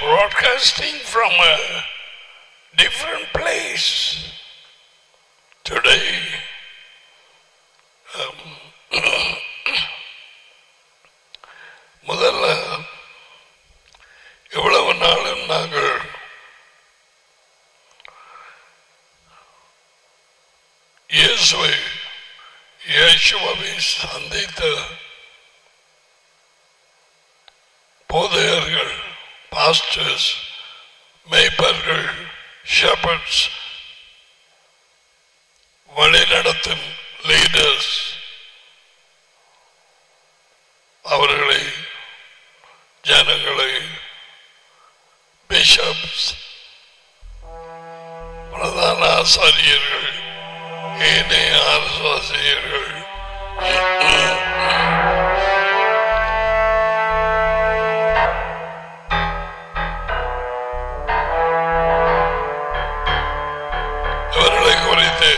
broadcasting from a different place today. Um, முதல்ல எவ்வளவு நாளும் நாங்கள் இயேசுவை இயேசுவை சந்தித்த போதையர்கள் பாஸ்டர்ஸ் மேய்ப்பர்கள் ஷெப்பர்ட்ஸ் வழிநடத்தும் லீடர்ஸ் அவர்களை ஜனங்களை பிஷப்ஸ் பிரதான ஆசாரியர்கள் ஏனைய ஆசாரியர்கள் இவர்களை குறித்து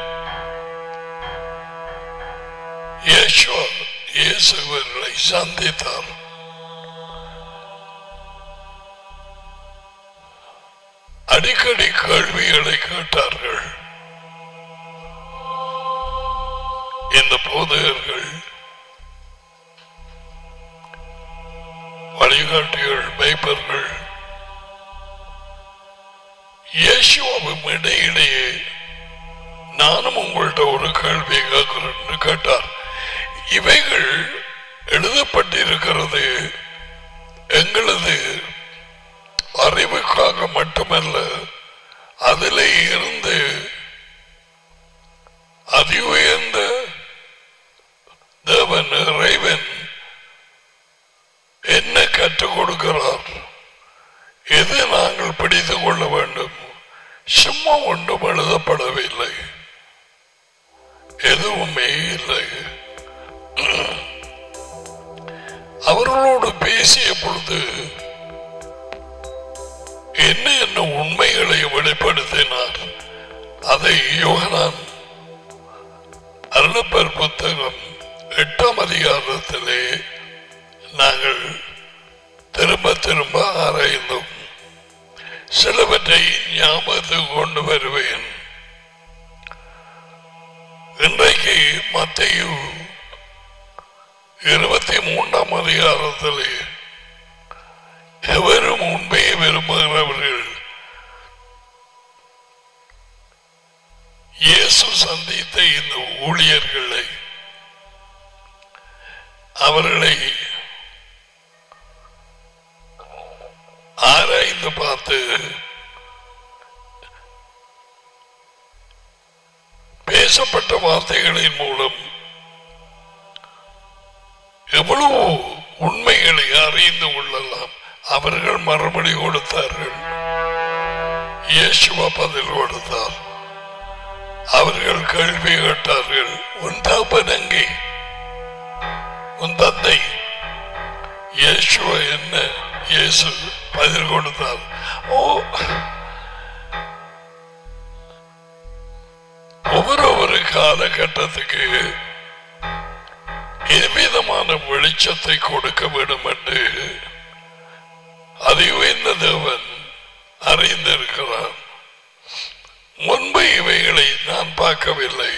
இயேசுவர் இயேசு இவர்களை சந்தித்தார் அடிக்கடி கேள்விகளை கேட்டார்கள் இந்த போதையர்கள் வழிகாட்டிகள் மேய்ப்பர்கள் இயேசுவும் இடையிடையே நானும் உங்கள்கிட்ட ஒரு கேள்வி கேட்கிறேன்னு கேட்டார் இவைகள் எழுதப்பட்டிருக்கிறது எங்களது அறிவுக்காக மட்டுமல்ல அதிலே இருந்து அதி உயர்ந்த தேவன் இறைவன் என்ன கற்றுக் கொடுக்கிறார் எது நாங்கள் பிடித்துக் கொள்ள வேண்டும் சும்மா ஒன்றும் எழுதப்படவில்லை எதுவுமே இல்லை அவர்களோடு பேசிய பொழுது என்ன என்ன உண்மைகளை வெளிப்படுத்தினார் அதை யோகனான் அருளப்பர் புத்தகம் எட்டாம் அதிகாரத்திலே நாங்கள் திரும்ப திரும்ப ஆராய்ந்தோம் சிலவற்றை ஞாபகத்துக்கு கொண்டு வருவேன் இன்றைக்கு மத்தையு இருபத்தி மூன்றாம் அதிகாரத்திலே எவரும் உண்மையை விரும்புகிறவர்கள் இயேசு சந்தித்த இந்த ஊழியர்களை அவர்களை ஆராய்ந்து பார்த்து பேசப்பட்ட வார்த்தைகளின் மூலம் எவ்வளவு உண்மைகளை அறிந்து கொள்ளலாம் அவர்கள் மறுபடி கொடுத்தார்கள் இயேசுவா பதில் கொடுத்தார் அவர்கள் கேள்வி கேட்டார்கள் உன் தகப்பன் எங்கே உன் தந்தை இயேசுவ என்ன இயேசு பதில் கொடுத்தார் ஓ ஒவ்வொரு ஒரு காலகட்டத்துக்கு எவ்விதமான வெளிச்சத்தை கொடுக்க வேண்டும் என்று அதை உயர்ந்த தேவன் அறிந்திருக்கிறார் முன்பு இவைகளை நான் பார்க்கவில்லை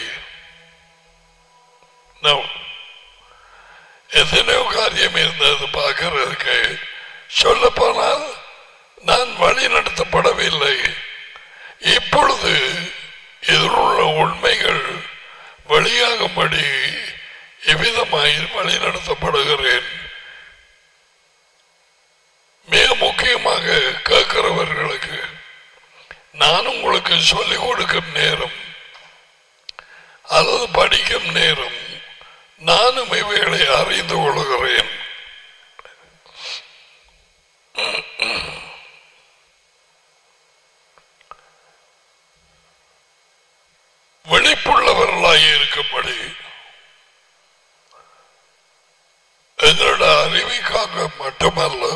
No. எத்தனையோ காரியம் இருந்தது பார்க்கறதுக்கு சொல்ல போனால் நான் வழி நடத்தப்படவில்லை இப்பொழுது இதில் உள்ள உண்மைகள் வெளியாகும்படி எவ்விதமாய் வழி நடத்தப்படுகிறேன் மிக முக்கியமாக கேட்கிறவர்களுக்கு நான் உங்களுக்கு சொல்லிக் கொடுக்கும் நேரம் அல்லது படிக்கும் நேரம் நானும் இவைகளை அறிந்து கொள்கிறேன் விழிப்புள்ளவர்களாய் இருக்கும்படி எங்களோட அறிவிக்காக மட்டுமல்ல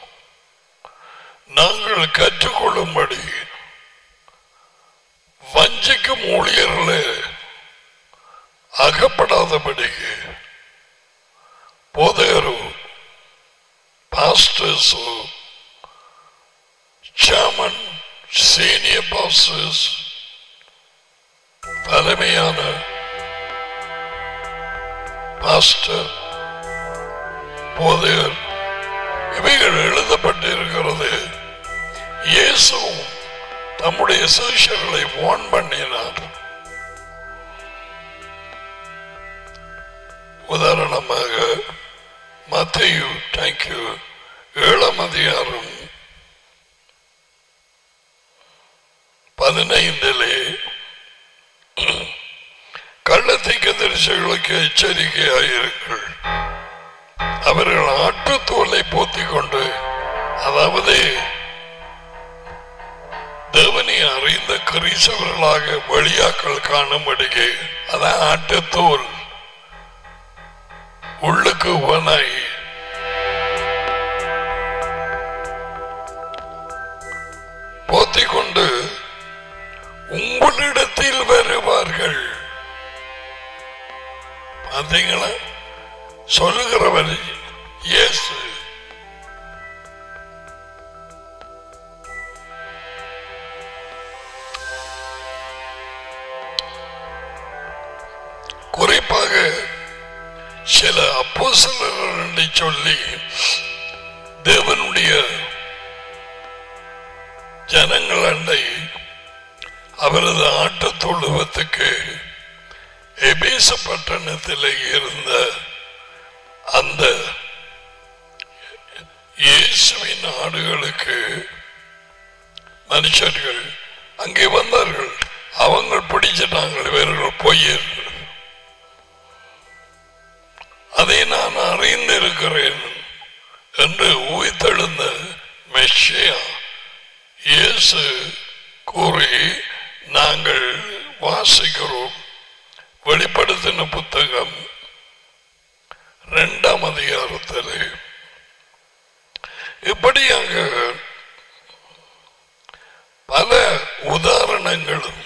நாங்கள் கற்றுக்கொள்ளும்படி வஞ்சிக்கும் ஊழியர்களே அகப்படாதபடிக்கு போதையரும் பாஸ்டர்ஸோ chairman, senior bosses, தலைமையான பாஸ்டர் போதையர் இவைகள் எழுதப்பட்டிருக்கிறது இயேசுவும் தம்முடைய சிஷர்களை வான் பண்ணினார் உதாரணமாக மத்தையு தேங்க்யூ ஏழாம் அதிகாரம் பதினைந்திலே கள்ளத்திற்கு தரிசிகளுக்கு எச்சரிக்கையாயிருங்கள் அவர்கள் ஆட்டுத்தோலை போத்திக் கொண்டு அதாவது தேவனை அறிந்த கிரீசவர்களாக வழியாக்கள் காணும்படிக்கு அதான் ஆட்டுத்தோல் உள்ளுக்கு உவனாய் போத்திக் கொண்டு உங்களிடத்தில் வருவார்கள் பார்த்தீங்களா சொல்லுகிறவர் இயேசு குறிப்பாக சில அப்போஸ்தலர்கள் என்று சொல்லி தேவனுடைய ஜனங்கள் அண்டை அவரது ஆட்டு தொழுவத்துக்கு எபேச பட்டணத்தில் இருந்த அந்த இயேசுவின் ஆடுகளுக்கு மனுஷர்கள் அங்கே வந்தார்கள் அவங்க பிடிச்சிட்டாங்க இவர்கள் பொய்யர்கள் அதை நான் அறிந்திருக்கிறேன் என்று உயிர்த்தெழுந்த மெஷியா இயேசு கூறி நாங்கள் வாசிக்கிறோம் வெளிப்படுத்தின புத்தகம் இரண்டாம் அதிகாரத்தில் இப்படியாக பல உதாரணங்களும்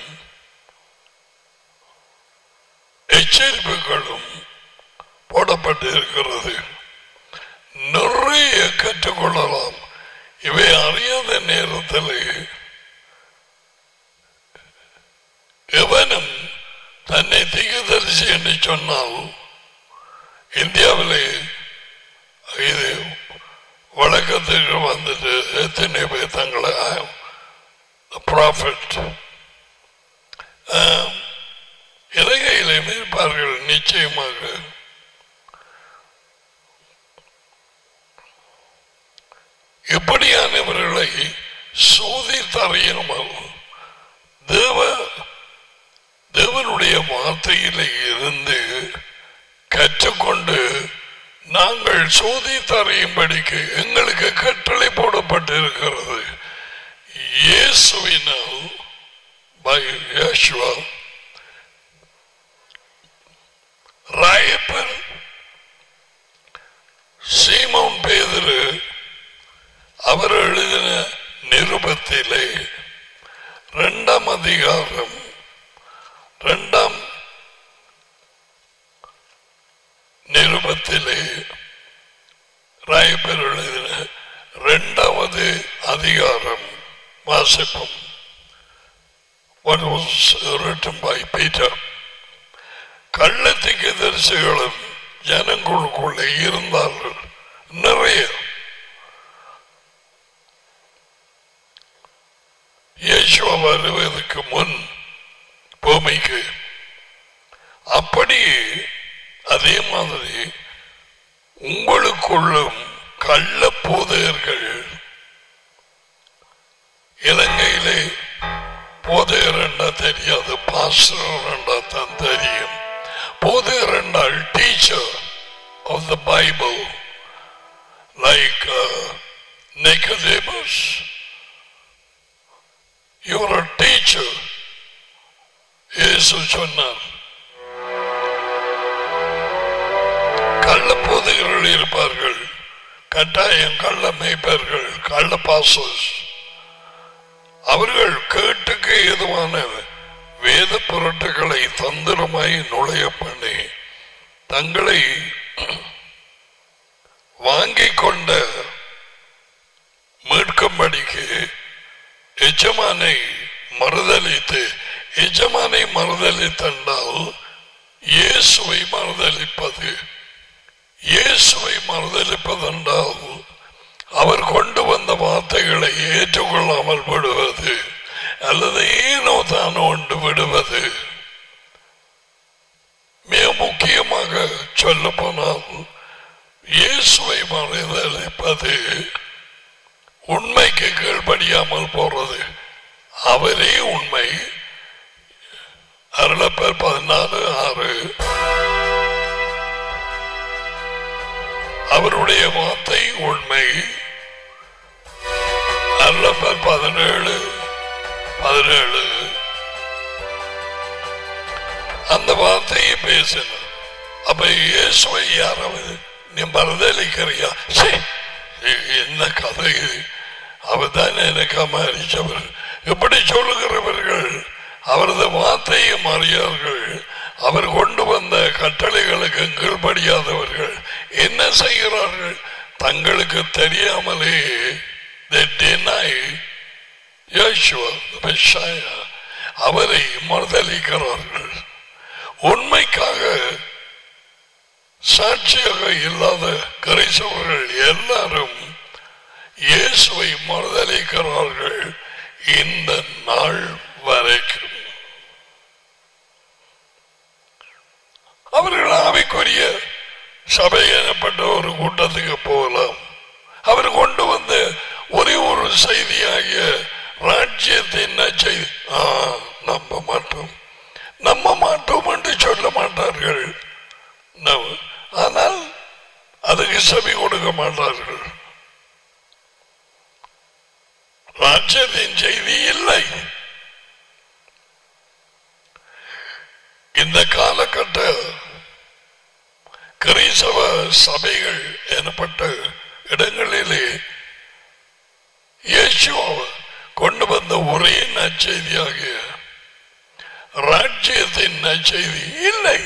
எச்சரிப்புகளும் போடப்பட்டிருக்கிறது நிறைய கற்றுக்கொள்ளலாம் இவை அறியாத நேரத்தில் எவனும் தன்னை திகதரிசி என்று சொன்னால் இந்தியாவிலே இது வழக்கத்துக்கு வந்துட்டு எத்தனை பேர் தங்களை ப்ராஃபிட் இலங்கையிலே இருப்பார்கள் நிச்சயமாக இப்படியானவர்களை சோதித்தறியணும் தேவ தேவனுடைய வார்த்தையிலே இருந்து கற்றுக்கொண்டு நாங்கள் சோதித்தறியும்படிக்கு எங்களுக்கு கட்டளை போடப்பட்டிருக்கிறது இயேசுவினால் by Yeshua ராயப்பர் சீமோன் பேதுரு அவர் எழுதின நிருபத்திலே இரண்டாம் அதிகாரம் இரண்டாம் நிருபத்திலே ராயப்பர் எழுதின இரண்டாவது அதிகாரம் வாசிப்போம் what was written by Peter கள்ளத்துக்கு தரிசிகளும் ஜனங்களுக்குள்ளே இருந்தார்கள் நிறைய இயேசுவ வருவதற்கு முன் பூமிக்கு அப்படியே அதே மாதிரி உங்களுக்குள்ளும் கள்ள போதையர்கள் இலங்கையிலே போதையர் என்றா தெரியாது பாஸ்டர் என்றா தான் தெரியும் போதையர் என்றால் teacher of the Bible like Nicodemus. You're a teacher. இயேசு சொன்னார் கள்ள போதைகள் இருப்பார்கள் கட்டாயம் கள்ள மேய்ப்பர்கள் கள்ள பாசஸ் அவர்கள் கேட்டுக்கு ஏதுவான வேத பொருட்களை தந்திரமாய் நுழைய பண்ணி தங்களை வாங்கிக் கொண்ட மீட்கும்படிக்கு எஜமானை மறுதலித்து எஜமானை மறுதலித்தென்றால் இயேசுவை மறுதலிப்பது இயேசுவை மறுதலிப்பதென்றால் அவர் கொண்டு வந்த வார்த்தைகளை ஏற்றுக்கொள்ளாமல் விடுவது அல்லது ஏனோ தானோ ஒன்று விடுவது மிக முக்கியமாக சொல்ல போனால் இயேசுவை மறுதலிப்பது உண்மைக்கு கீழ்படியாமல் போறது அவரே உண்மை அருளப்பர் பதினாலு ஆறு அவருடைய வார்த்தை உண்மை அருளப்பர் பதினேழு பதினேழு அந்த வார்த்தையை பேசினார் அப்ப இயேசுவை யாராவது நீ மறுதளிக்கிறியா சீ, இ- என்ன கதை இது அவர் தான் எனக்கு மறிச்சவர் இப்படி சொல்லுகிறவர்கள் அவரது வார்த்தையை மாறியார்கள் அவர் கொண்டு வந்த கட்டளைகளுக்கு கீழ்படியாதவர்கள் என்ன செய்கிறார்கள் தங்களுக்கு தெரியாமலே they deny Yeshua, the Messiah. அவரை மறுதளிக்கிறார்கள் உண்மைக்காக சாட்சியாக இல்லாத கிரைசவர்கள் எல்லாரும் இயேசுவை மறுதளிக்கிறார்கள் இந்த நாள் வரைக்கும் அவர்கள் ஆவிக்குரிய சபை எனப்பட்ட ஒரு கூட்டத்துக்கு போகலாம் அவர் கொண்டு வந்த ஒரே ஒரு செய்தியாகிய ராஜ்யத்தின் நற்செய்தி ஆ, நம்ப மாட்டோம் நம்ப மாட்டோம் என்று சொல்ல மாட்டார்கள் நம்- ஆனால் அதுக்கு செவி கொடுக்க மாட்டார்கள் ராஜ்யத்தின் செய்தி இல்லை இந்த காலகட்ட கிறிஸ்தவ சபைகள் எனப்பட்ட இடங்களிலே இயேசுவ கொண்டு வந்த ஒரே நற்செய்தியாகிய ராஜ்யத்தின் நற்செய்தி இல்லை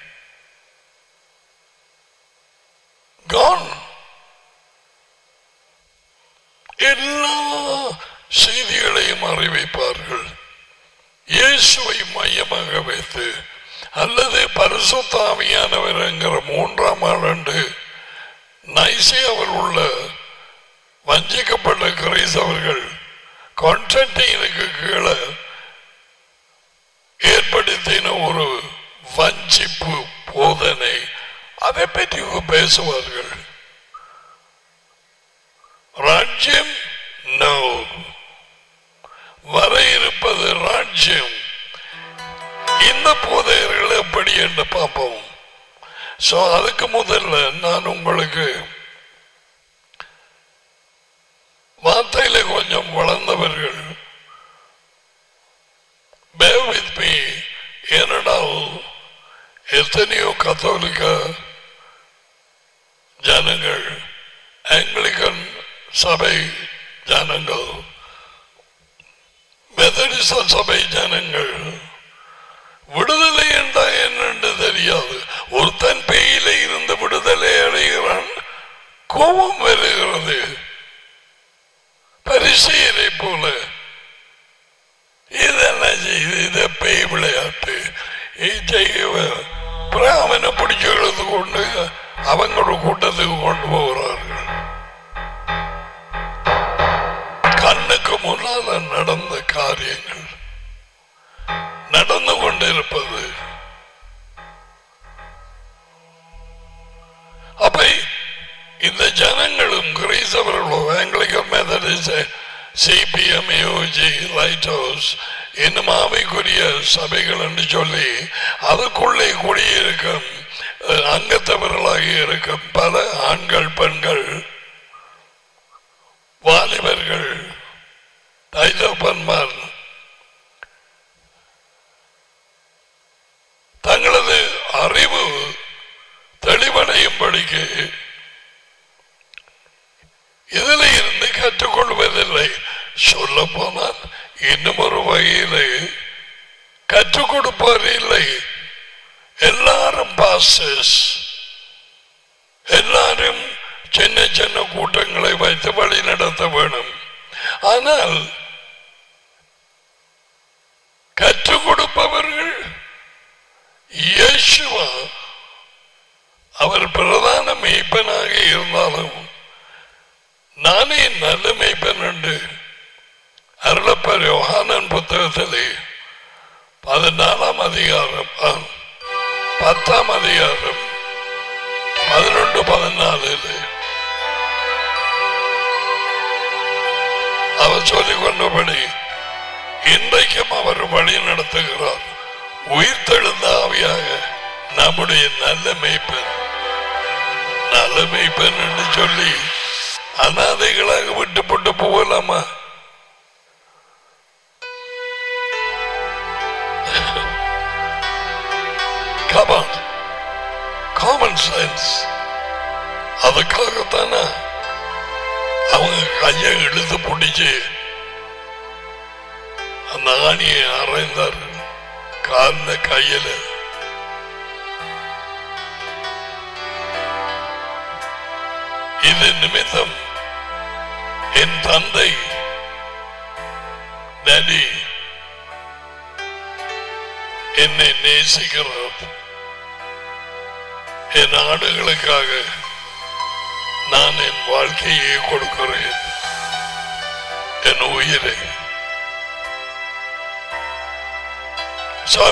Gone. எல்லா செய்திகளையும் அறிவிப்பார்கள் இயேசுவை மையமாக வைத்து அல்லது பரிசுத்தாமியானவர் என்கிற மூன்றாம் ஆண்டு நைசியாவில் உள்ள வஞ்சிக்கப்பட்ட கிரைஸ்தவர்கள் கான்ஸ்டன்டைனுக்கு கீழே ஏற்படுத்தின ஒரு வஞ்சிப்பு போதனை அதை பற்றி பேசுவார்கள் ராஜ்யம் நோ வர இருப்பது ராஜ்யம் இந்த போதையர்கள் எப்படி என்று பார்ப்போம் சோ அதுக்கு முதல்ல நான் உங்களுக்கு வார்த்தையில கொஞ்சம் வளர்ந்தவர்கள் bear with me ஏனென்றால் எத்தனையோ கத்தோலிக்க ஜனங்கள் ஆங்கிலிக்கன் சபை ஜனங்கள் மெதடிச சபை ஜனங்கள் விடுதலை என்றால் என்னென்று தெரியாது ஒருத்தன் பேயில இருந்து விடுதலை அடைகிறான் கோபம் வருகிறது பரிசெயரை போல இதெல்லாம் செய்து இதை பேய் விளையாட்டு இது செய்ய அவனை பிடிச்சு எழுத்து கொண்டு அவங்களோட கூட்டத்துக்கு கொண்டு போகிறார்கள் கண்ணுக்கு முன்னால நடந்த காரியங்கள் நடந்து கொண்டிருப்பது அப்ப இந்த ஜனங்களும் கிரைஸ்தவர்களும் Anglican Methodist CPM UG lighthouse இன்னும் ஆமைக்குரிய சபைகள் என்று சொல்லி அதுக்குள்ளே குடியிருக்கும் அஹ், அங்கத்தவர்களாக இருக்கும் பல ஆண்கள் பெண்கள் வாலிபர்கள் தைதப்பன்மார் தங்களது அறிவு தெளிவடையும்படிக்கு இதில் இருந்து கற்றுக்கொள்வதில்லை சொல்ல போனால் இன்னும் ஒரு வகையிலே கற்றுக் கொடுப்பார் இல்லை எல்லாரும் பாஸ்டர்ஸ் எல்லாரும் சின்ன சின்ன கூட்டங்களை வைத்து வழி நடத்த வேணும் ஆனால் மெய்ப்பனாக இருந்தாலும் நானே நல்ல மெய்ப்பன் என்று அருளப்பர் யோகானன் புத்தகத்திலே பதினாலாம் அதிகாரம் ஆ, பத்தாம் அதிகாரம் பதினொன்று பதினாலில் அவர் சொல்லிக் கொண்டபடி இன்றைக்கும் அவர் வழி நடத்துகிறார் உயிர்த்தெழுந்த ஆவியாக நம்முடைய நல்ல மெய்ப்பன் நல்ல மெய்ப்பன் என்று சொல்லி அனாதைகளாக விட்டு போட்டு போகலாமா Come on. காமன் சென்ஸ் அதுக்காகத்தானே அவங்க கையை இழுத்து பிடிச்சு அந்த ஆணியை அறைந்தார் காலில் கையில இது நிமித்தம் என் தந்தை டேடி என்னை நேசிக்கிறார் என் ஆடுகளுக்காக நான் என் வாழ்க்கையை கொடுக்கிறேன் என் உயிரை So,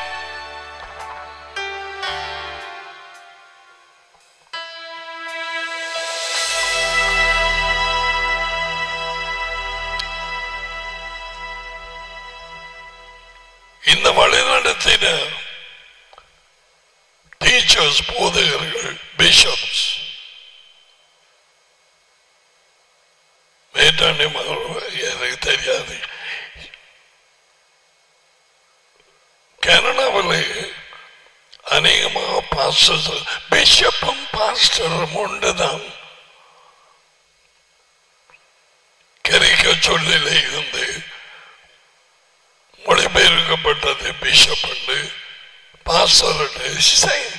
இந்த வழிநடத்தின டீச்சர்ஸ் போதகர்கள் பிஷப்ஸ் வேட்டாண்டி எனக்கு தெரியாது கனடாவில் அநேகமாக பாஸ்டர்ஸ் பிஷப்பும் பாஸ்டரும் உண்டுதான் கிரைக்க சொல்லிலே இருந்து மொழிபெயர்க்கப்பட்டது பிஷப் உண்டு பாஸ்டர் சேம்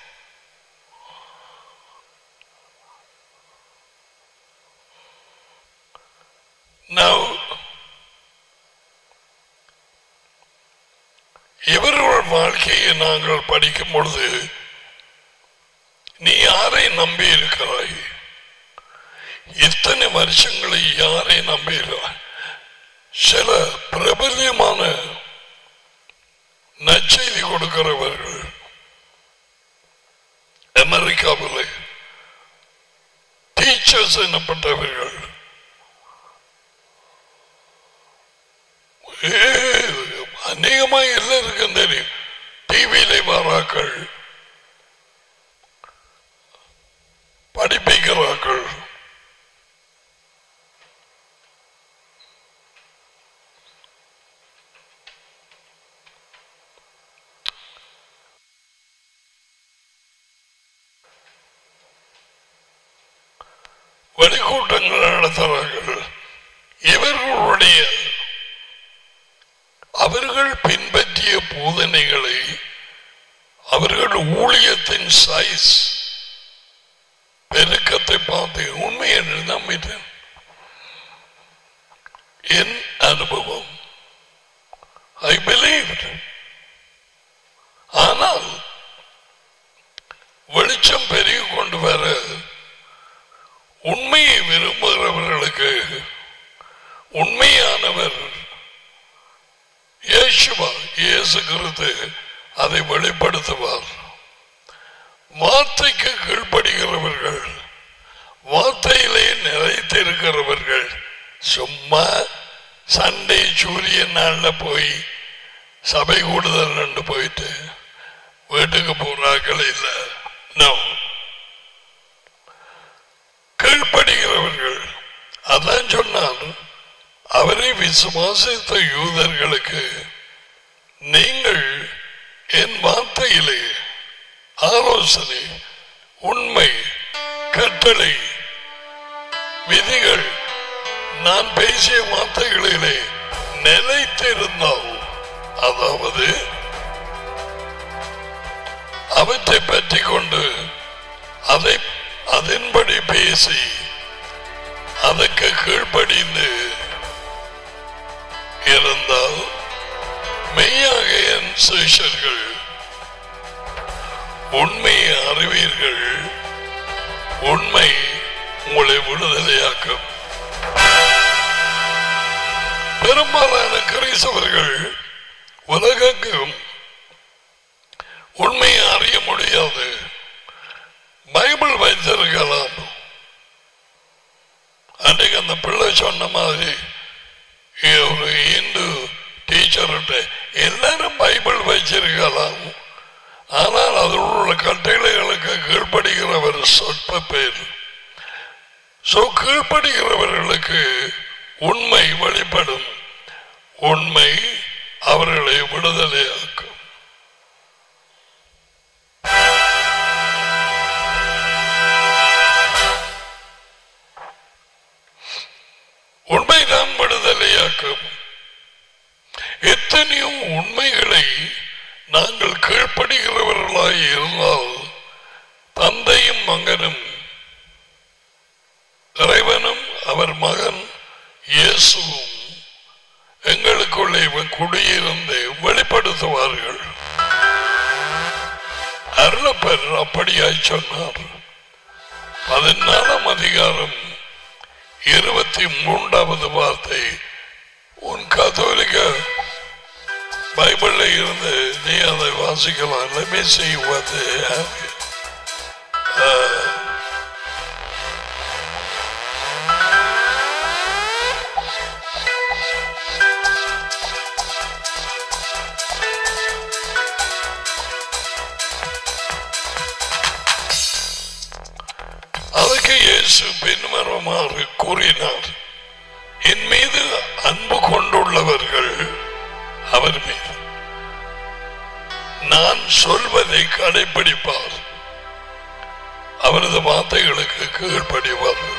Now, இவர்கள் வாழ்க்கையை நாங்கள் படிக்கும் பொழுது நீ யாரை நம்பி இருக்கிறாய் இத்தனை வருஷங்களை யாரை நம்பி இருக்கிறாய் சில பிரபல்யமான நற்செய்தி கொடுக்கிறவர்கள் அமெரிக்காவில் டீச்சர்ஸ் எனப்பட்டவர்கள் ஏ, அநேகமா எல்லாருக்கும் தெரியும் டிவியில வராக்கள் படிப்பிக்கிறார்கள் வெளிக்கூட்டங்கள் நடத்துகிறார்கள் இவர்களுடைய அவர்கள் பின்பற்றிய போதனைகளை அவர்கள் ஊழியத்தின் சைஸ் பெருக்கத்தை பார்த்து உண்மை என்று நம்பிட்டேன் என் அனுபவம் ஐ பிலீவ் ஆனால் வெளிச்சம் பெருகி கொண்டு வர உண்மையை விரும்புகிறவர்களுக்கு உண்மையானவர் இயேசுவா இயேசு கிறிஸ்து அதை வெளிப்படுத்துவார் வார்த்தைக்கு கீழ்ப்படுகிறவர்கள் வார்த்தையிலே நிறைத்திருக்கிறவர்கள் சும்மா சண்டே சூரியன் நாள்ல போய் சபை கூடுதல் ரெண்டு போயிட்டு வீட்டுக்கு போறாக்கள் இல்ல நோ கீழ்ப்படுகிறவர்கள் அதான் சொன்னார் அவரை விசுவாசித்த யூதர்களுக்கு நீங்கள் என் வார்த்தையிலே ஆலோசனை உண்மை கட்டளை விதிகள் நான் பேசிய வார்த்தைகளிலே நிலைத்திருந்தால் அதாவது அவற்றை பற்றி கொண்டு அதை அதன்படி பேசி அதற்கு கீழ்ப்படிந்து இருந்தால் மெய்யாக என் சிஷர்கள் உண்மையை அறிவீர்கள் உண்மை உங்களை விடுதலையாக்கும் பெரும்பாலான கிறிஸ்தவர்கள் உலகெங்கும் உண்மையை அறிய முடியாது பைபிள் வைத்திருக்கலாம் அன்றைக்கு அந்த பிள்ளை சொன்ன மாதிரி ஒரு இந்து டீச்சர் எல்லாரும் பைபிள் வச்சிருக்கலாம் ஆனால் அதில் உள்ள கட்டளைகளுக்கு கீழ்ப்படுகிறவர் சொற்ப பேர் சோ கீழ்ப்படுகிறவர்களுக்கு உண்மை வெளிப்படும் உண்மை அவர்களை விடுதலையாக்கும் உண்மைதான் விடுதலையாக்கும் எத்தனையோ உண்மைகளை நாங்கள் கீழ்ப்படுகிறவர்களாய் இருந்தால் தந்தையும் மகனும் இறைவனும் அவர் மகன் இயேசுவும் எங்களுக்குள்ளே இவன் குடியிருந்து வெளிப்படுத்துவார்கள் அருளப்பர் அப்படியாய் சொன்னார் பதினாலாம் அதிகாரம் இருபத்தி மூன்றாவது வார்த்தை உன் கத்தோலிக்க பைபிள்ல இருந்து நீ அதை வாசிக்கலாம் Let me see what they have here. Uh, அதற்கு இயேசு பின்வருமாறு கூறினார் என் மீது அன்பு கொண்டுள்ளவர்கள் அவர் மீது நான் சொல்வதை கடைபிடிப்பார் அவரது வார்த்தைகளுக்கு கீழ்ப்படிவார்கள்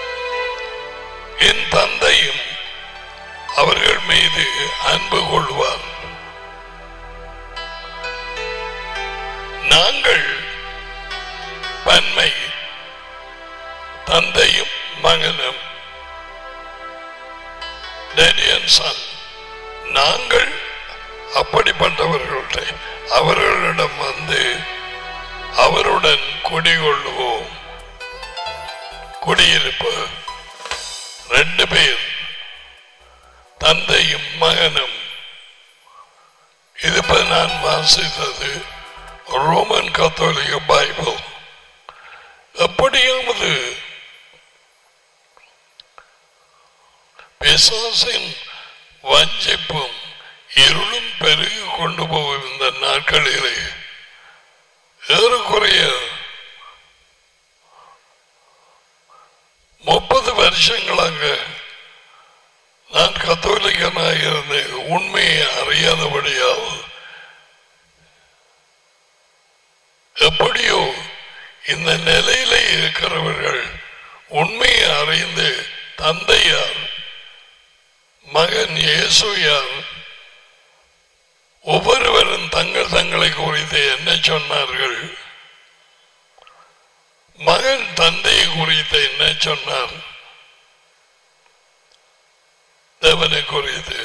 என் தந்தையும் அவர்கள் மீது அன்பு கொள்வார் நாங்கள் பன்மை தந்தையும் மகனும் daddy and son நாங்கள் அப்படிப்பட்டவர்களுடைய அவர்களிடம் வந்து அவருடன் குடிகொள்வோம் குடியிருப்பு ரெண்டு பேர் தந்தையும் மகனும் இது இப்ப நான் வாசித்தது ரோமன் கத்தோலிக்க பைபிள் எப்படியாவது பிசாசின் வஞ்சிப்பும் இருளும் பெருகி கொண்டு போகும் இந்த நாட்களிலே ஏறக்குறைய முப்பது வருஷங்களாக நான் கத்தோலிக்கனாக இருந்தேன் உண்மையை அறியாதபடியால் எப்படியோ இந்த நிலையில இருக்கிறவர்கள் உண்மையை அறிந்து தந்தையார் மகன் இயேசு யார் ஒவ்வொருவரும் தங்கள் தங்களை குறித்து என்ன சொன்னார்கள் மகன் தந்தையை குறித்து என்ன சொன்னார் தேவனை குறித்து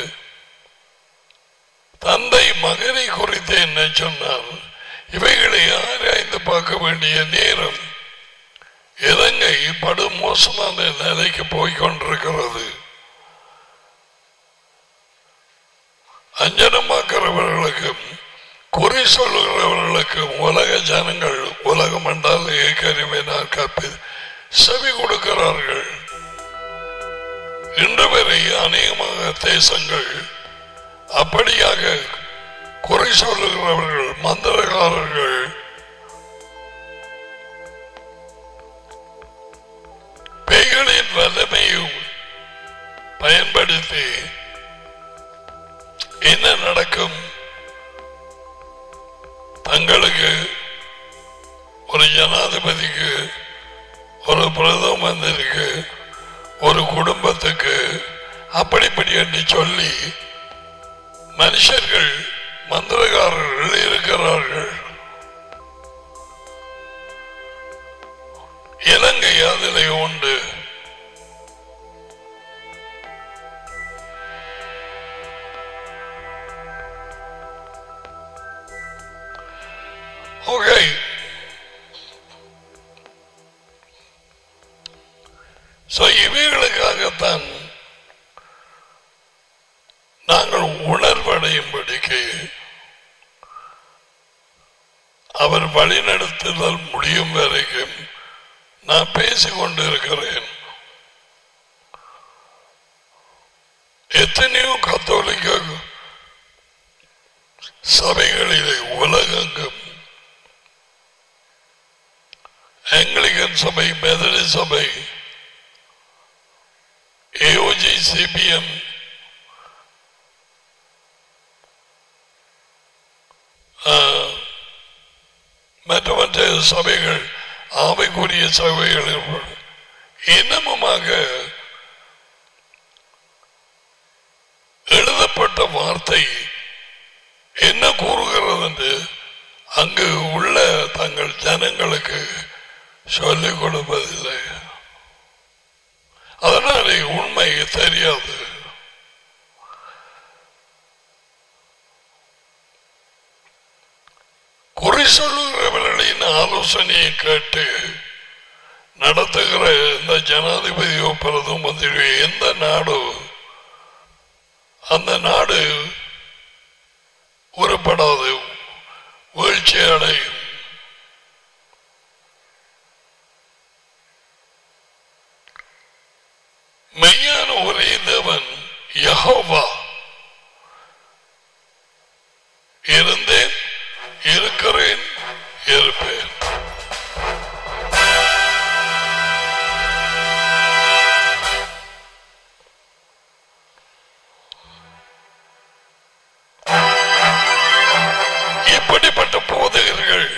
தந்தை மகனை குறித்து என்ன சொன்னார் இவைகளை ஆராய்ந்து பார்க்க வேண்டிய நேரம் இலங்கை படு மோசமான நிலைக்கு போய்கொண்டிருக்கிறது அஞ்சனமாக்கிறவர்களுக்கும் குறி சொல்லுகிறவர்களுக்கும் உலக ஜனங்கள் உலகம் என்றால் ஏற்கனவே நான் கப்பி செவி கொடுக்கிறார்கள் இன்று வரை அநேகமாக தேசங்கள் அப்படியாக குறை சொல்லுகிறவர்கள் மந்திரகாரர்கள் பேய்களின் வல்லமையும் பயன்படுத்தி என்ன நடக்கும் தங்களுக்கு ஒரு ஜனாதிபதிக்கு ஒரு பிரதம மந்திரிக்கு ஒரு குடும்பத்துக்கு அப்படிப்படி என்று சொல்லி மனுஷர்கள் மந்திரகாரர்கள் இருக்கிறார்கள் இலங்கை அதிலே உண்டு ஓகே So, இவைகளுக்காகத்தான் நாங்கள் உணர்வடையும்படிக்கு அவர் வழிநடத்துதல் முடியும் வரைக்கும் நான் பேசிக் கொண்டிருக்கிறேன் எத்தனையோ கத்தோலிக்க சபைகளிலே உலகெங்கும் ஆங்கிலிகன் சபை மெதடி சபை ஏஓஜி சிபிஎம் மற்ற மற்ற சபைகள் ஆவைக்குரிய சபைகள் இன்னமுமாக எழுதப்பட்ட வார்த்தை என்ன கூறுகிறது என்று அங்கு உள்ள தங்கள் ஜனங்களுக்கு சொல்லிக் கொடுப்பதில்லை அதனாலே உண்மை தெரியாது குறி சொல்லுகிறவர்களின் ஆலோசனையை கேட்டு நடத்துகிற இந்த ஜனாதிபதியோ பிரதம மந்திரியோ எந்த நாடோ அந்த நாடு உருப்படாது வீழ்ச்சி அடையும் மெய்யான ஒரே தேவன் யஹோவா இருந்தேன் இருக்கிறேன் இருப்பேன் இப்படிப்பட்ட போதகர்கள்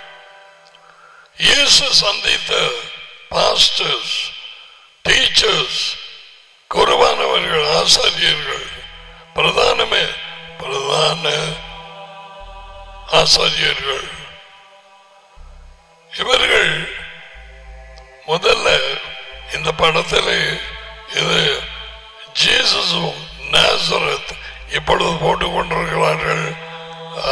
இயேசு சந்தித்த பாஸ்டர்ஸ் டீச்சர்ஸ் குருவானவர்கள் ஆசாரியர்கள் பிரதானமே பிரதான ஆசாரியர்கள் இவர்கள் முதல்ல இந்த படத்தில் இது ஜீசஸும் நாசரத் இப்பொழுது போட்டுக் கொண்டிருக்கிறார்கள் ஆ,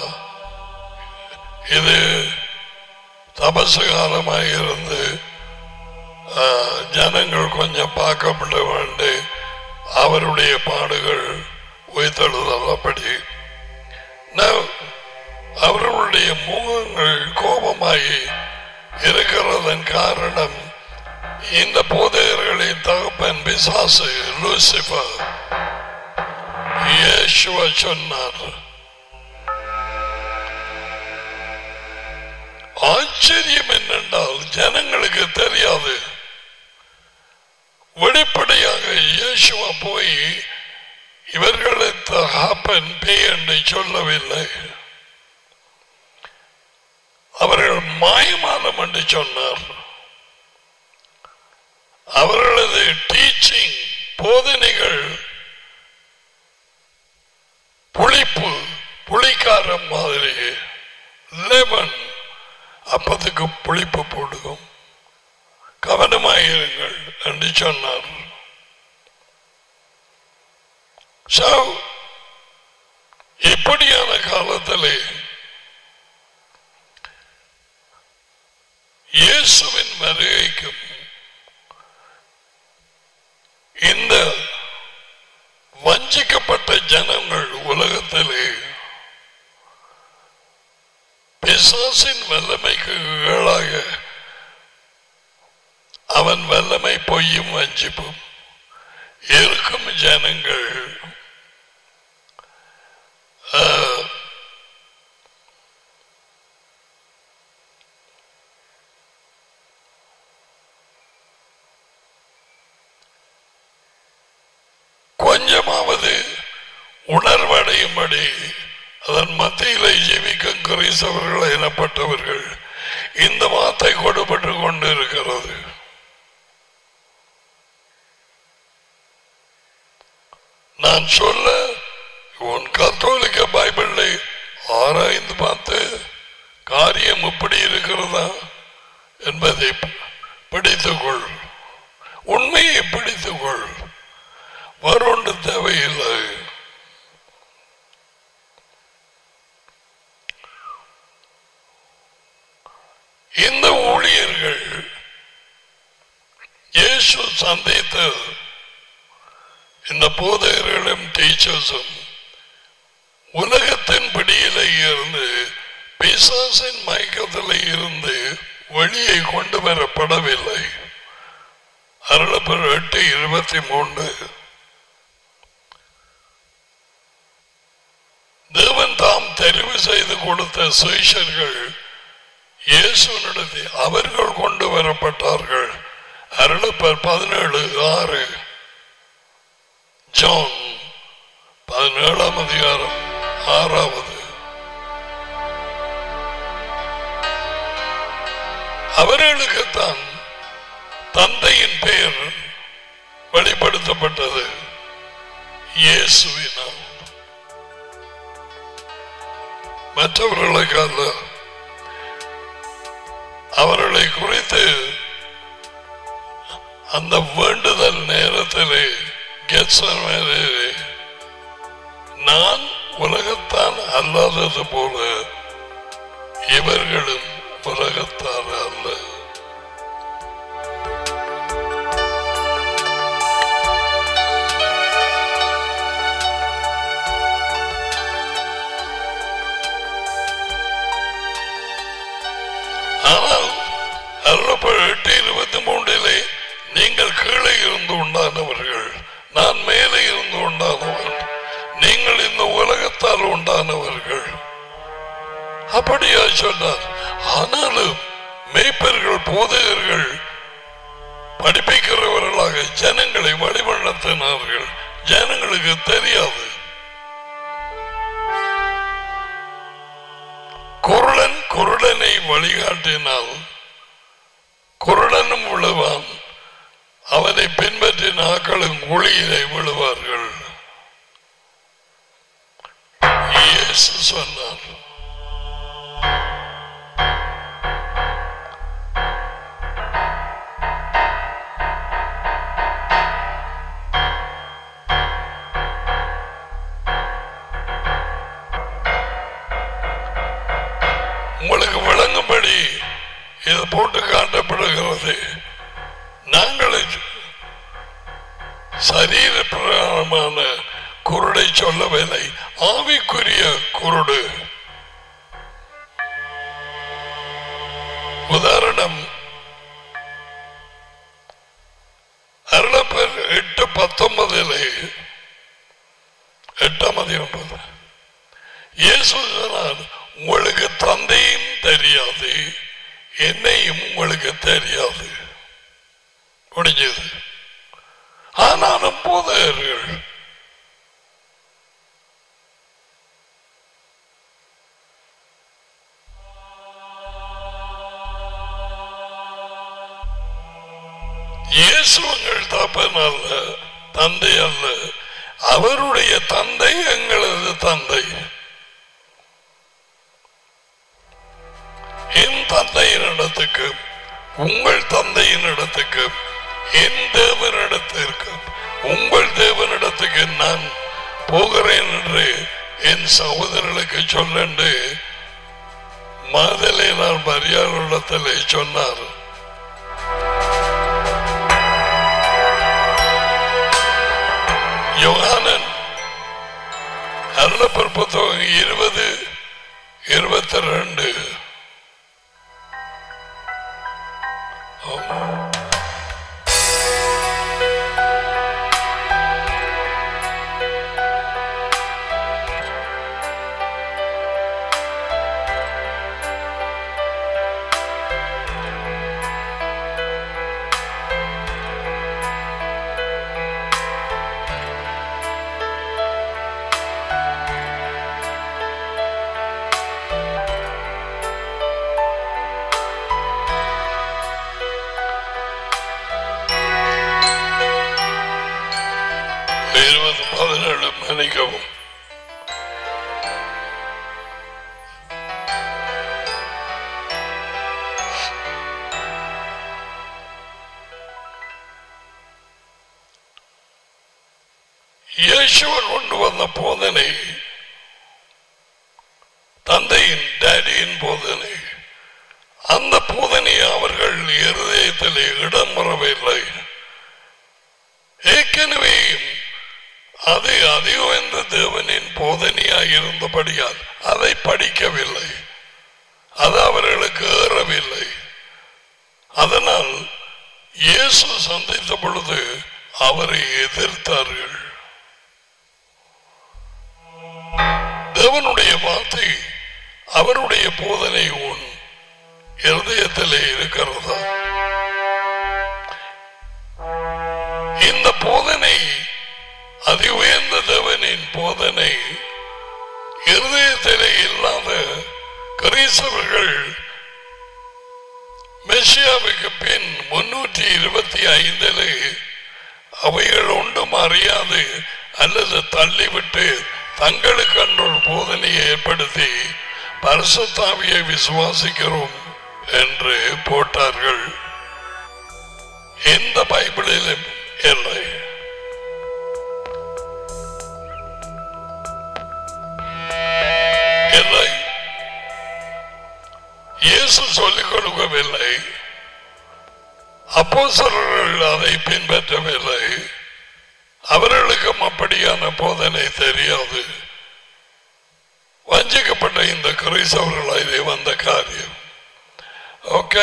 இது தபசு காலமாக இருந்து ஆ, ஜனங்கள் கொஞ்சம் பார்க்கப்பட வேண்டி அவருடைய பாடுகள் உயிர்த்தெழுதல் அப்படி Now, அவர்களுடைய முகங்கள் கோபமாகி இருக்கிறதன் காரணம் இந்த போதையர்களின் தகப்பன் பிசாசு லூசிபர் இயேசுவ சொன்னார் ஆச்சரியம் என்னென்றால் ஜனங்களுக்கு தெரியாது வெளிப்படையாக இயேசுவா போய் இவர்களை தகப்பன் பேய் என்று சொல்லவில்லை அவர்கள் மாயமானம் என்று சொன்னார் அவர்களது டீச்சிங் போதனைகள் புளிப்பு புளிக்காரம் மாதிரி லெமன் அப்பத்துக்கு புளிப்பு போடுவோம் கவனமாயிருங்கள் என்று சொன்னார் So, இப்படியான காலத்திலே இயேசுவின் வருகைக்கும் இந்த வஞ்சிக்கப்பட்ட ஜனங்கள் உலகத்திலே பிசாசின் வல்லமைக்கு கீழாக அவன் வல்லமை பொய்யும் வஞ்சிப்பும் இருக்கும் ஜனங்கள் ஆ, கொஞ்சமாவது உணர்வடையும்படி அதன் மத்தியிலே ஜீவிக்கும் கிறிஸ்தவர்கள் எனப்பட்டவர்கள் இந்த வார்த்தை கொடுப்பட்டு கொண்டு இருக்கிறது நான் சொல்ல உன் கத்தோலிக்க பைபிளை ஆராய்ந்து பார்த்து காரியம் எப்படி இருக்கிறதா என்பதை பிடித்துக்கொள் உண்மையை பிடித்துக்கொள் வரொன்று தேவையில்லை இந்த ஊழியர்கள் இயேசு சந்தித்த இந்த போதகர்களும் டீச்சர்ஸும் உலகத்தின் பிடியில இருந்து பிசாசின் மயக்கத்தில் இருந்து வெளியே கொண்டு வரப்படவில்லை அருளப்பர் எட்டு இருபத்தி மூன்று தேவன் தாம் தெரிவு செய்து கொடுத்த சுயசர்கள் இயேசுனிடத்தில் அவர்கள் கொண்டு வரப்பட்டார்கள் அருளப்பர் பதினேழு ஆறு ஜான் பதினேழாம் அதிகாரம் ஆறாவது அவர்களுக்குத்தான் தந்தையின் பெயர் வெளிப்படுத்தப்பட்டது இயேசுவினால் மற்றவர்களுக்கு அல்ல அவர்களை குறித்து அந்த வேண்டுதல் நேரத்திலே கெத்சமேலே, நான் உலகத்தான் அல்லாதது போல இவர்களும் உலகத்தார் அல்ல ஆனால் அருளப்பட எட்டு இருபத்தி மூன்றிலே நீங்கள் கீழே இருந்து உண்டானவர்கள் நான் மேலே இருந்து உண்டானவன் நீங்கள் இந்த உலகத்தால் உண்டானவர்கள் அப்படியா சொன்னார் ஆனாலும் மேய்ப்பர்கள் போதகர்கள் படிப்பிக்கிறவர்களாக ஜனங்களை வழிபடுத்தினார்கள் ஜனங்களுக்கு தெரியாது குருடன் குருடனை வழிகாட்டினால் குருடனும் விழுவான் அவனை பின்பற்றின ஆக்களும் குழியிலே விழுவார்கள் இயேசு சொன்னார் உங்களுக்கு விளங்கும்படி இது போட்டு காட்டப்படுகிறது நாங்கள் சரீர பிரகாரமான குருடை சொல்லவில்லை ஆவிக்குரிய குருடு உதாரணம் அருளப்பர் எட்டு பத்தொன்பதிலே எட்டாம் அதிகாரம் இயேசு சொன்னார் உங்களுக்கு தந்தையும் தெரியாது என்னையும் உங்களுக்கு தெரியாது முடிஞ்சது ஆனாலும் போதகர்கள் இயேசு உங்கள் தப்பன் அல்ல தந்தை அல்ல அவருடைய தந்தை எங்களது தந்தை என் தந்தையின் இடத்துக்கு உங்கள் தந்தையின் இடத்துக்கு என் தேவனிடத்திற்கு உங்கள் தேவனிடத்துக்கு நான் போகிறேன் என்று என் சகோதரர்களுக்கு சொல்லண்டு மாதலை நான் மரியாதையிடத்திலே சொன்னார் யோகானன் அருளப்பர் புத்தகம் இருபது இருபத்தி ரெண்டு இருபது பதினேழு மன்னிக்கவும் இயேசுவர் கொண்டு வந்த போதனை தந்தையின் டேடியின் போதனை அந்த போதனை அவர்கள் இருதயத்திலே இடம் வரவில்லை அது அதிகம் தேவனின் போதனையாக இருந்தபடியால் அதை படிக்கவில்லை அது அவர்களுக்கு ஏறவில்லை அதனால் இயேசு சந்தித்த பொழுது அவரை எதிர்த்தார்கள் தேவனுடைய வார்த்தை அவருடைய போதனை உன் இருதயத்திலே இருக்கிறதா இந்த போதனை அதி உயர்ந்த தேவனின் போதனை இருதயத்திலே இல்லாத கிறிஸ்தவர்கள் மெஷியாவுக்கு பின் முன்னூற்றி இருபத்தி ஐந்திலே அவைகள் ஒன்றும் அறியாது அல்லது தள்ளிவிட்டு தங்களுக்கு அன்று ஒரு போதனையை ஏற்படுத்தி பரிசுத்தாவியை விசுவாசிக்கிறோம் என்று போட்டார்கள் எந்த பைபிளிலும் இல்லை இல்லை இயேசு சொல்லிக் கொடுக்கவில்லை அப்போஸ்தலர்கள் அதை பின்பற்றவில்லை அவர்களுக்கும் அப்படியான போதனை தெரியாது வஞ்சிக்கப்பட்ட இந்த கிறிஸ்தவர்களாலே வந்த காரியம் ஓகே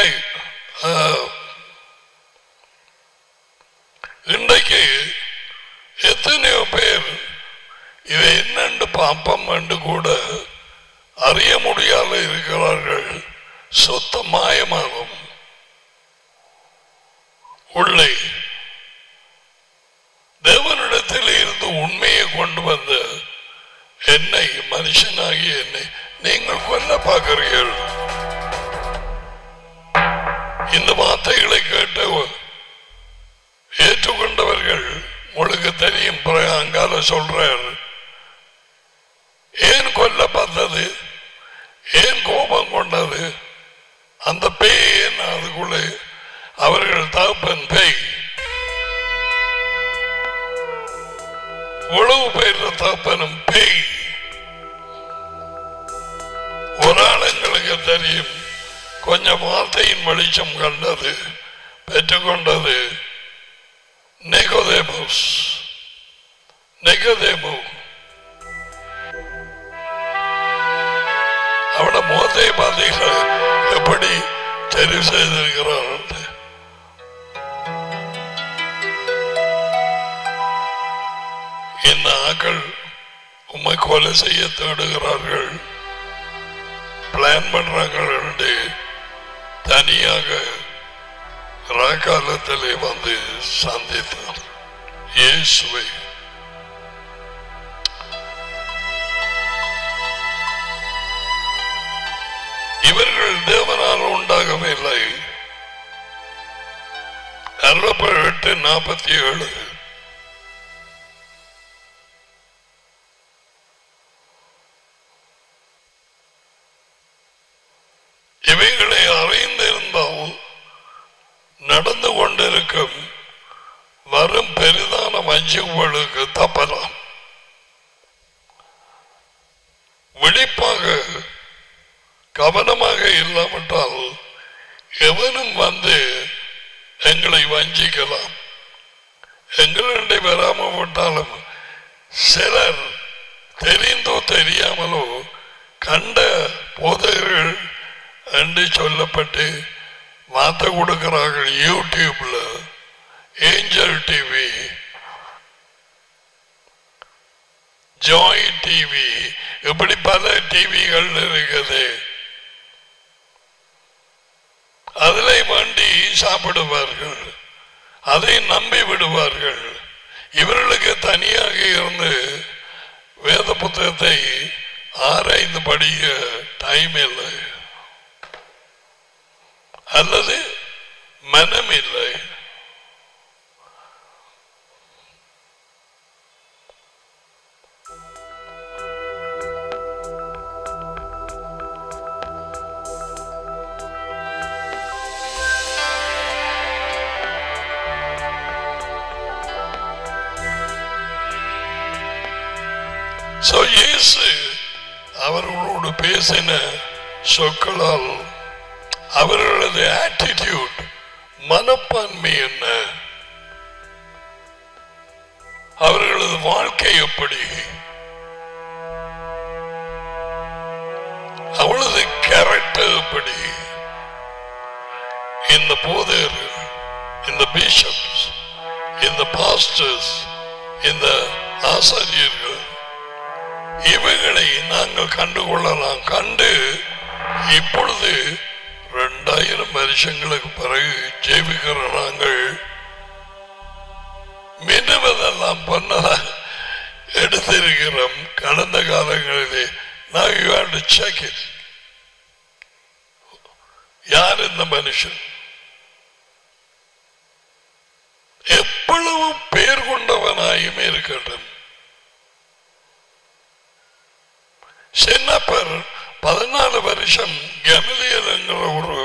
இன்றைக்கு எத்தனையோ பேர் இதை என்னண்டு பாப்பம் என்று கூட அறிய முடியாத இருக்கிறார்கள் சொத்த மாயமாகும் உள்ளே தேவனிடத்தில் இருந்து உண்மையை கொண்டு வந்த என்னை மனுஷனாகி என்னை நீங்கள் கொல்ல பார்க்கிறீர்கள் இந்த வார்த்தைகளை கேட்ட ஏற்றுக்கொண்டவர்கள் உங்களுக்கு தெரியும் பிறகு அங்கால சொல்றார் ஏன் கொல்ல பார்த்தது ஏன் கோபம் கொண்டது அந்த பேய் ஏன் அதுக்குள்ளே அவர்கள் தகப்பன் பேய் உழவு பெயர்ந்த தகப்பனும் பேய் ஒரு ஆளுங்களுக்கு தெரியும் கொஞ்சம் வார்த்தையின் வெளிச்சம் கண்டது பெற்றுக்கொண்டது நெகோதேமோஸ் நெகோதேமோ அவட முகத்தை பார்த்தீங்களா எப்படி தெரிவு செய்திருக்கிறார் இந்த ஆக்கள் உண்மை கொலை செய்ய தேடுகிறார்கள் பிளான் பண்றார்கள் என்று தனியாக ராக்காலத்திலே வந்து சந்தித்தார் இயேசுவை இவர்கள் தேவனால் உண்டாகவில்லை அறுபத்தி நாற்பத்தி ஏழு இவைகளை அறிந்திருந்தால் நடந்து கொண்டிருக்கும் வரும் பெரிதான வஞ்சிகளுக்கு தப்பலாம் விழிப்பாக கவனமாக இல்லாவிட்டால் எவனும் வந்து எங்களை வஞ்சிக்கலாம் எங்களுடைய வராம விட்டாலும் சிலர் தெரிந்தோ தெரியாமலோ கண்ட போதகர்கள் என்று சொல்லப்பட்டு வார்த்தை கொடுக்கிறார்கள் யூடியூப்ல ஏஞ்சல் டிவி ஜாய் டிவி இப்படி பல டிவிகள் இருக்குது அதில் வண்டி சாப்பிடுவார்கள் அதை நம்பி விடுவார்கள் இவர்களுக்கு தனியாக இருந்து வேத புத்தகத்தை ஆராய்ந்து படிக்க டைம் இல்லை அல்லது மனம் இல்லை So, இயேசு அவர்களோடு பேசின சொற்களால் அவர்களது ஆட்டிடியூட் மனப்பான்மை என்ன அவர்களது வாழ்க்கை எப்படி அவளது கேரக்டர் எப்படி இந்த போதர் இந்த பிஷப்ஸ் இந்த பாஸ்டர்ஸ் இந்த ஆசாரியர்கள் இவைகளை நாங்கள் கண்டுகொள்ளலாம் கண்டு இப்பொழுது இரண்டாயிரம் வருஷங்களுக்கு பிறகு ஜெயிக்கிற நாங்கள் மின்னுவதெல்லாம் பண்ணதா எடுத்திருக்கிறோம் கடந்த காலங்களிலே நான் you have to check it யார் இந்த மனுஷன் எவ்வளவு பேர் கொண்டவனாயுமே இருக்கட்டும் சின்னப்பர் பதினாலு வருஷம் கமலியல் என்கிற ஒரு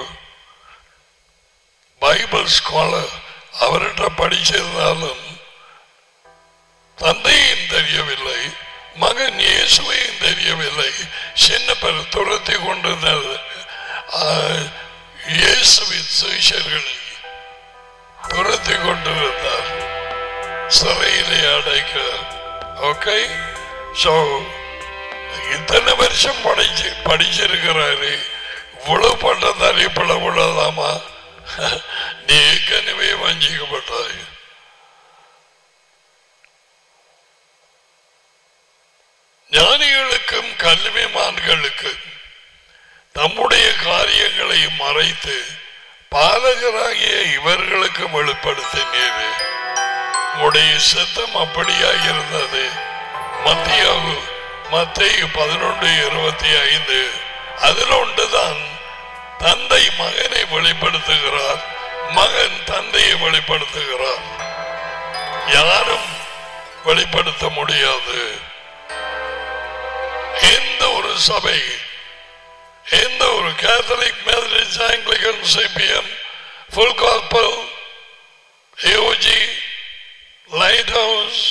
பைபிள் ஸ்காலர் அவர்கிட்ட படிச்சிருந்தாலும் தந்தையும் தெரியவில்லை மகன் இயேசுவையும் தெரியவில்லை சின்னப்பர் துரத்தி கொண்டிருந்தது ஆஹ், இயேசுவின் சுவிசேஷர்களை துரத்தி கொண்டிருந்தார் சிறையிலே அடைக்க ஓகே சோ இத்தனை வருஷம் படிச்சு படிச்சிருக்கிறாரு இவ்வளவு பட்டதாரி பிழ விழலாமா நீ ஏற்கனவே வஞ்சிக்கப்பட்டாய் ஞானிகளுக்கும் கல்விமான்களுக்கும் தம்முடைய காரியங்களை மறைத்து பாலகராகிய இவர்களுக்கு வெளிப்படுத்தினீர் உடைய சித்தம் அப்படியாக இருந்தது மத்தியாவு மத்திய பதினொன்று இருபத்தி ஐந்து அதில் ஒன்றுதான் தந்தை மகனை வெளிப்படுத்துகிறார் மகன் தந்தையை வெளிப்படுத்துகிறார் யாரும் வெளிப்படுத்த முடியாது எந்த ஒரு சபை எந்த ஒரு Catholic Methodist Anglican CPM full gospel AOG lighthouse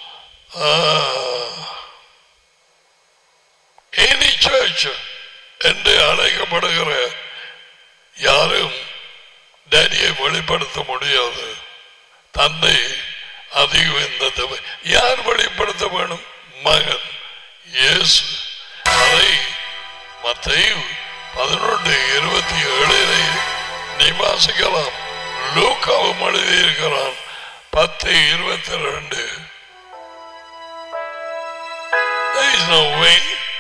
any church என்று அழைக்கப்படுகிற யாரும் டேடியை வெளிப்படுத்த முடியாது தந்தை அதிகம் இந்த தவை யார் வெளிப்படுத்த வேணும் மகன் இயேசு அதை மத்தையும் பதினொன்று இருபத்தி ஏழிலே நீ வாசிக்கலாம் லூக்காவும் எழுதியிருக்கிறான் பத்து இருபத்தி ரெண்டு There is no way.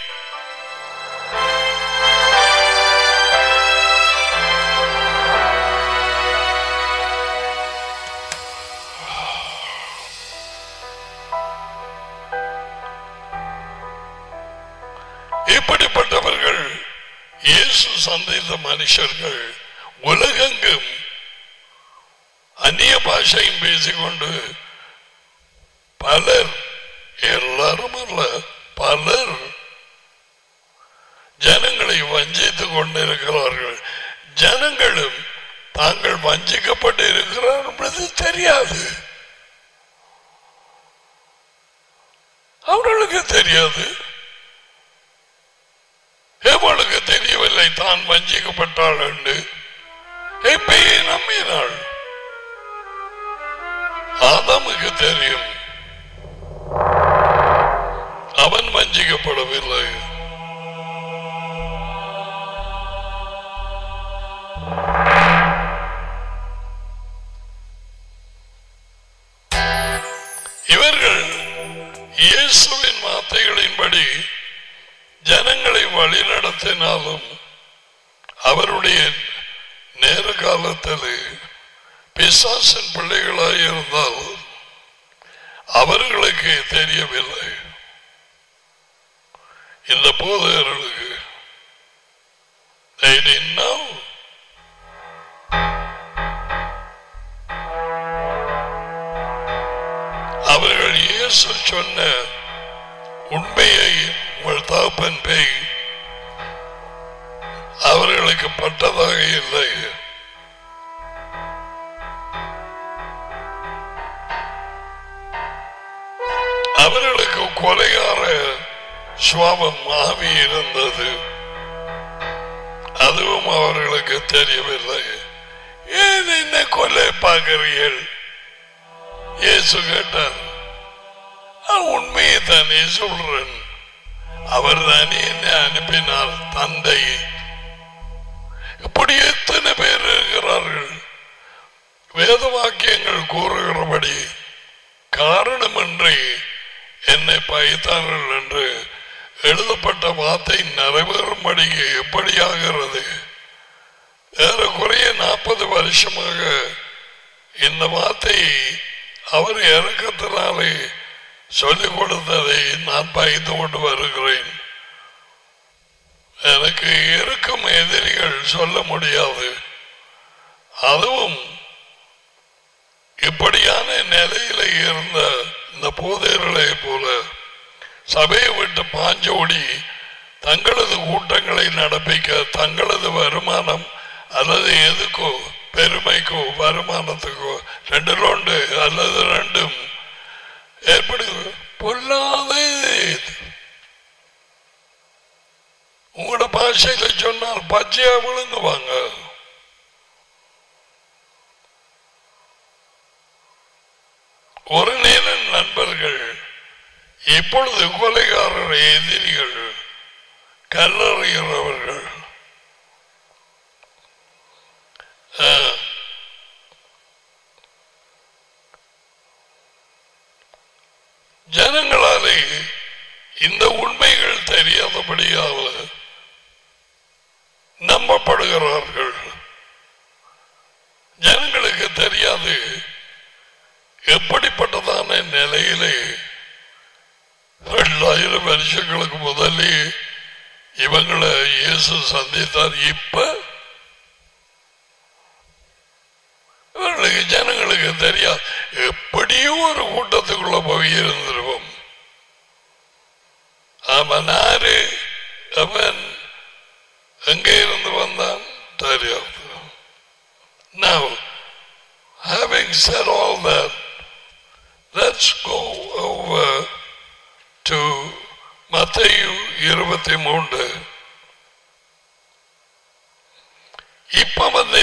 இப்படிப்பட்டவர்கள் இயேசு சந்தித்த மனுஷர்கள் உலகெங்கும் அந்நிய பாஷையும் பேசிக்கொண்டு பலர் எல்லாரும் அல்ல பலர் ஜனங்களை வஞ்சித்துக் கொண்டிருக்கிறார்கள் ஜனங்களும் தாங்கள் வஞ்சிக்கப்பட்டு இருக்கிறார் என்பது தெரியாது அவர்களுக்கு தெரியாது எவளுக்கு தெரியவில்லை தான் வஞ்சிக்கப்பட்டாள் என்று எப்பயே நம்பினாள் ஆதாமுக்கு தெரியும் அவன் வஞ்சிக்கப்படவில்லை இவர்கள் இயேசுவின் வார்த்தைகளின்படி ஜனங்களை வழிநடத்தினாலும் அவருடைய நேர காலத்தில் பிசாசின் பிள்ளைகளாய் இருந்தாலும் அவர்களுக்கு தெரியவில்லை இந்த போதகர்களுக்கு they didn't know. அவர்கள் இயேசு சொன்ன உண்மையை உங்கள் தகப்பன் பேய் அவர்களுக்கு பட்டதாக இல்லை அவர்களுக்கு கொலைகார சுவாபம் ஆவி இருந்தது அதுவும் அவர்களுக்கு தெரியவில்லை ஏன் என்ன கொலை பார்க்கிறீர்கள் இயேசு கேட்டார் நான் உண்மையை தானே சொல்றேன் அவர் தானே என்னை அனுப்பினார் தந்தை இப்படி எத்தனை பேர் இருக்கிறார்கள் வேத வாக்கியங்கள் கூறுகிறபடி காரணமின்றி என்னை பகைத்தார்கள் என்று எழுதப்பட்ட வார்த்தை நிறைவேறும்படி எப்படியாகிறது ஏறக்குறைய நாற்பது வருஷமாக இந்த வார்த்தையை அவர் இறக்கத்தினாலே சொல்லிக் கொடுத்ததை நான் பயந்து கொண்டு வருகிறேன் எனக்கு இருக்கும் எதிரிகள் சொல்ல முடியாது அதுவும் இப்படியான நிலையில இருந்த இந்த போதையர்களை போல சபையை விட்டு பாஞ்சோடி தங்களது கூட்டங்களை நடப்பிக்க தங்களது வருமானம் அல்லது எதுக்கோ பெருமைக்கோ வருமானத்துக்கோ ரெண்டு ரெண்டு அல்லது ரெண்டும் ஏற்படுது பொல்லாத இது. உங்களோட பாஷையில சொன்னால் பச்சையா விழுங்குவாங்க ஒரு நேரம் நண்பர்கள் இப்பொழுது கொலைகாரர் எதிரிகள் கல்லறைகிறவர்கள் ஆஹ், ஜனங்களாலே இந்த உண்மைகள் தெரியாதபடியால் நம்பப்படுகிறார்கள் ஜனங்களுக்கு தெரியாது எப்படிப்பட்டதான நிலையிலே ரெண்டாயிரம் வருஷங்களுக்கு முதலே இவங்களை இயேசு சந்தித்தார் இப்ப இவர்களுக்கு ஜனங்களுக்கு தெரியாது எப்படியோ ஒரு கூட்டத்துக்குள்ள போய் இருந்திருவோம் அவன் ஆறு அவன் எங்கே இருந்து வந்தான் தெரியாது Now, having said all that, let's go over to மத்தேயு இருபத்தி மூன்று இப்ப வந்து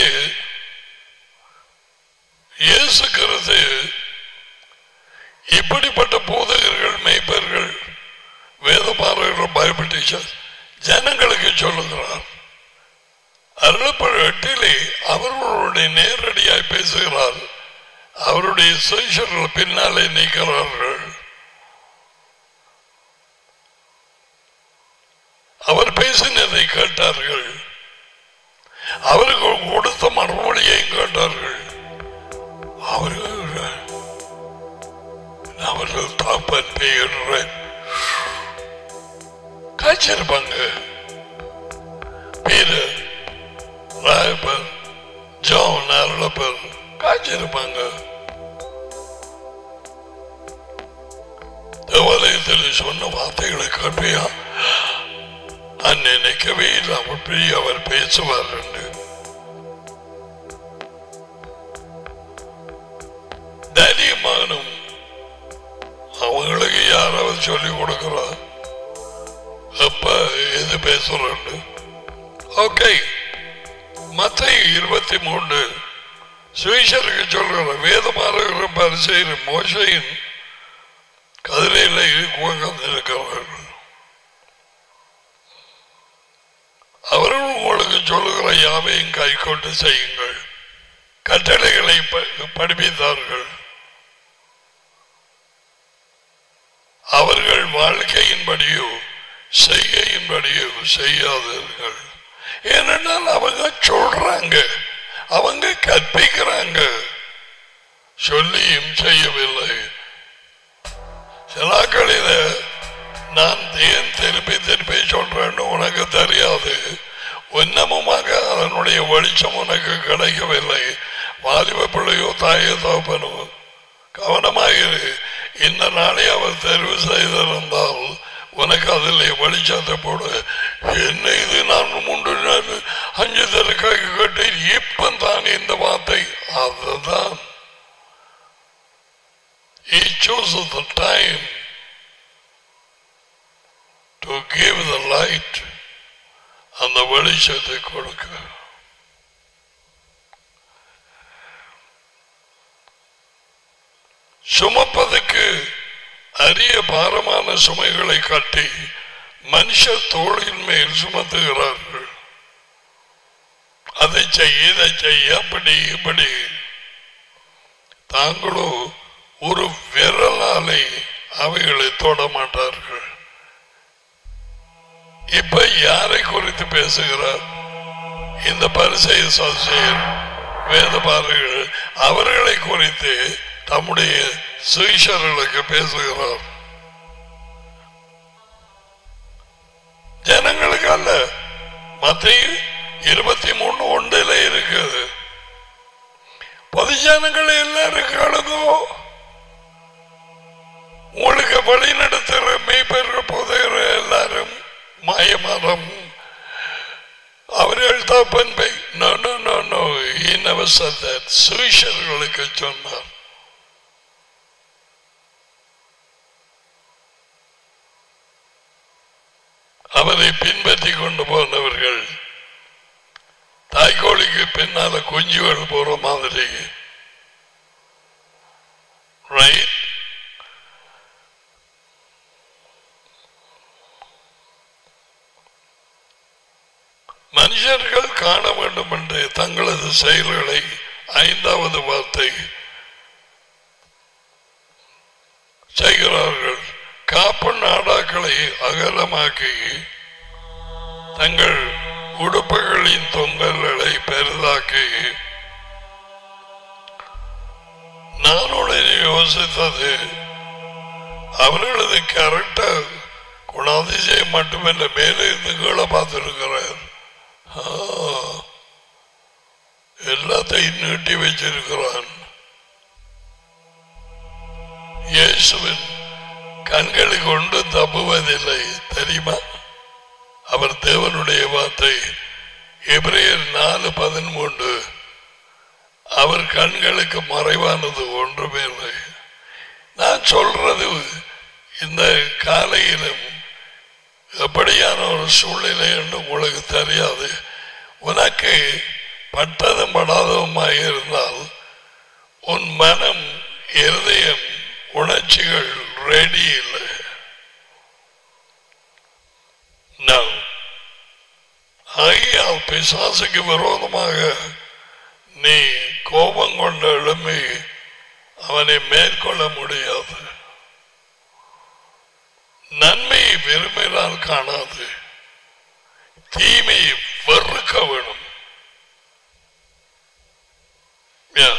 இயேசு கிறிஸ்து இப்படிப்பட்ட போதகர்கள் மேய்ப்பர்கள் வேதமாரர்கள் பைபிள் டீச்சர் ஜனங்களுக்கு சொல்லுகிறார் அருளப்பட எட்டிலே அவர்களுடைய நேரடியாய் பேசுகிறார் அவருடைய சுயசர்கள் பின்னாலே நிற்கிறார்கள் அவர் பேசினதை கேட்டார்கள் அவர்கள் கொடுத்த மறுமொழியையும் கேட்டார்கள் அவர்கள் அவர்கள் தாப்பன் பெயர் காய்ச்சிருப்பாங்க பேரு ராயப்பர் ஜோன் அருளப்பர் காய்ச்சிருப்பாங்க தேவாலயத்தில் சொன்ன வார்த்தைகளை கேட்பியா நான் நினைக்கவே இல்லை அப்படி அவர் பேசுவார் என்று தைரியமானும் அவங்களுக்கு யாராவது சொல்லிக் கொடுக்கிறார் அப்ப எது பேசுறேன்னு ஓகே மத்த இருபத்தி மூணு சுவிசருக்கு சொல்கிற வேதமாக பரிசெய்கிற மோசையின் கதிரையில உட்கார்ந்திருக்கிறவர்கள் அவர்கள் உங்களுக்கு சொல்லுகிற யாவையும் கை கொண்டு செய்யுங்கள் கட்டளைகளை ப- படிப்பித்தார்கள் அவர்கள் வாழ்க்கையின்படியோ செய்கையின்படியோ செய்யாதீர்கள் ஏனென்றால் அவங்க சொல்றாங்க அவங்க கற்பிக்கிறாங்க சொல்லியும் செய்யவில்லை சிலாக்களில நான் ஏன் திருப்பி திருப்பி சொல்றேன்னு உனக்கு தெரியாது உன்னமுமாக அதனுடைய வெளிச்சம் உனக்கு கிடைக்கவில்லை வாலிப பிள்ளையோ தாயோ தோப்பனோ கவனமாயிரு இந்த நாளை அவர் தெரிவு செய்திருந்தால் உனக்கு அதில் வெளிச்சத்தை போடு என்ன இது நான் மூன்று நாள் அஞ்சு தரக்காக கேட்டேன் இப்ப தான் இந்த வார்த்தை அதுதான் He chose the time to give the light அந்த வெளிச்சத்தை கொடுக்க சுமப்பதற்கு அரிய பாரமான சுமைகளை கட்டி மனுஷ தோளின் மேல் சுமத்துகிறார்கள் அதை செய்ய இதை செய்ய அப்படி இப்படி தாங்களோ ஒரு விரலாலை அவைகளை தொட மாட்டார்கள் இப்ப யாரை குறித்து பேசுகிறார் இந்த பரிசை சசியர் வேதபாரர்கள் அவர்களை குறித்து தம்முடைய சுயசர்களுக்கு பேசுகிறார் ஜனங்களுக்கு அல்ல மத்திய இருபத்தி மூணு ஒன்றில் இருக்குது பொதுஜனங்கள் எல்லாரும் கேளுங்கோ உங்களுக்கு வழி நடத்துகிற மெய்ப்பெற போதுகிற எல்லாரும் மாயமரம் அவர்கள் தப்பன் பை நோ நோ நோ நோ சுவிஷர்களுக்கு சொன்னார் அவரை பின்பற்றி கொண்டு போனவர்கள் தாய்கோழிக்கு பின்னால குஞ்சுகள் போற மாதிரி ரைட் மனுஷர்கள் காண வேண்டும் என்று தங்களது செயல்களை ஐந்தாவது வார்த்தை செய்கிறார்கள் காப்பு நாடாக்களை அகலமாக்கி தங்கள் உடுப்புகளின் தொங்கல்களை பெரிதாக்கி நான் உடனே யோசித்தது அவர்களது கரெக்டா குணாதிசயம் மட்டுமல்ல மேலே இருந்து கீழே பார்த்திருக்கிறார் ஆ, எல்லாத்தையும் நீட்டி வச்சிருக்கிறான் இயேசுவின் கண்களுக்கு கொண்டு தப்புவதில்லை தெரியுமா அவர் தேவனுடைய வார்த்தை எபிரேயர் நாலு பதிமூன்று அவர் கண்களுக்கு மறைவானது ஒன்றுமே இல்லை நான் சொல்றது இந்த காலையிலும் எப்படியான ஒரு சூழ்நிலை என்று உங்களுக்கு தெரியாது உனக்கு பட்டதும் படாததுமாய் இருந்தால் உன் மனம் இருதயம் உணர்ச்சிகள் ரெடி இல்லை No. ஆகையால் பிசாசுக்கு விரோதமாக நீ கோபம் கொண்ட எழும்பி அவனை மேற்கொள்ள முடியாது நன்மையை விரும்பினால் காணாது தீமையை வெறுக்க வேணும் Yeah.